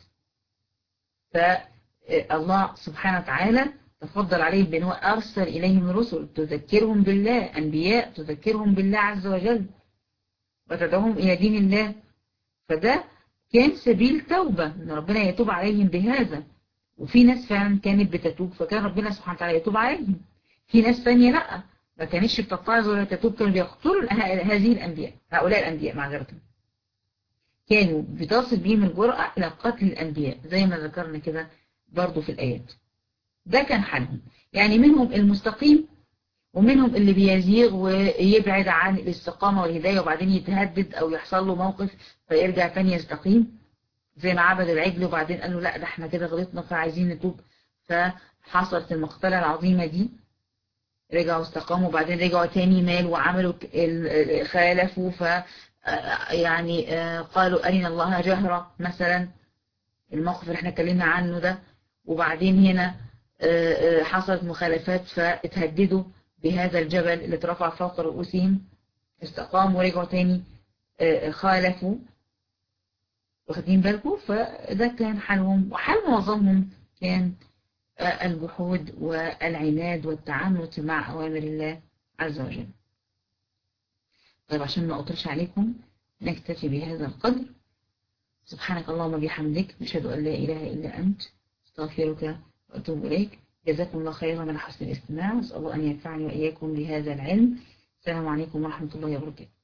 Speaker 1: فالله سبحانه وتعالى تفضل عليهم بأنه أرسل إليهم رسل تذكرهم بالله أنبياء تذكرهم بالله عز وجل وتدعوهم إلى دين الله فده كان سبيل توبة ان ربنا يتوب عليهم بهذا وفي ناس فعلا كانت بتتوب فكان ربنا سبحانه وتعالى يتوب عليهم في ناس ثانيه لا ما كانتش بتتعظ ولا تتوب كانوا بيقتلوا هذه الأنبياء هؤلاء الأنبياء معذرة كانوا بتصل بهم الجرأة إلى قتل الأنبياء زي ما ذكرنا كده برضو في الآيات ده كان حالهم يعني منهم المستقيم ومنهم اللي بيزيغ ويبعد عن الاستقامة والهداية وبعدين يتهدد أو يحصل له موقف فيرجع تاني يستقيم زي ما عبد العجل وبعدين قال له لا ده احنا كده غلطنا فعايزين نتوب فحصلت المقتلة العظيمة دي رجعوا استقاموا وبعدين رجعوا تاني مال وعملوا خالفوا ف يعني قالوا أرنا الله جهرة مثلا الموقف اللي احنا اتكلمنا عنه ده وبعدين هنا حصلت مخالفات فاتهددوا بهذا الجبل اللي اترفع فوق رؤوسهم استقاموا ورجعوا تاني خالفوا واخدين بالكم فده كان حالهم وحال معظمهم كان الجحود والعناد والتعنت مع أوامر الله عز وجل طيب عشان ما أطرش عليكم نكتفي بهذا القدر سبحانك اللهم بحمدك نشهد أن لا إله إلا أنت استغفرك وأتوب إليك جزاكم الله خيرا من حسن الاستماع وأسأل الله أن ينفعني وإياكم بهذا العلم السلام عليكم ورحمة الله وبركاته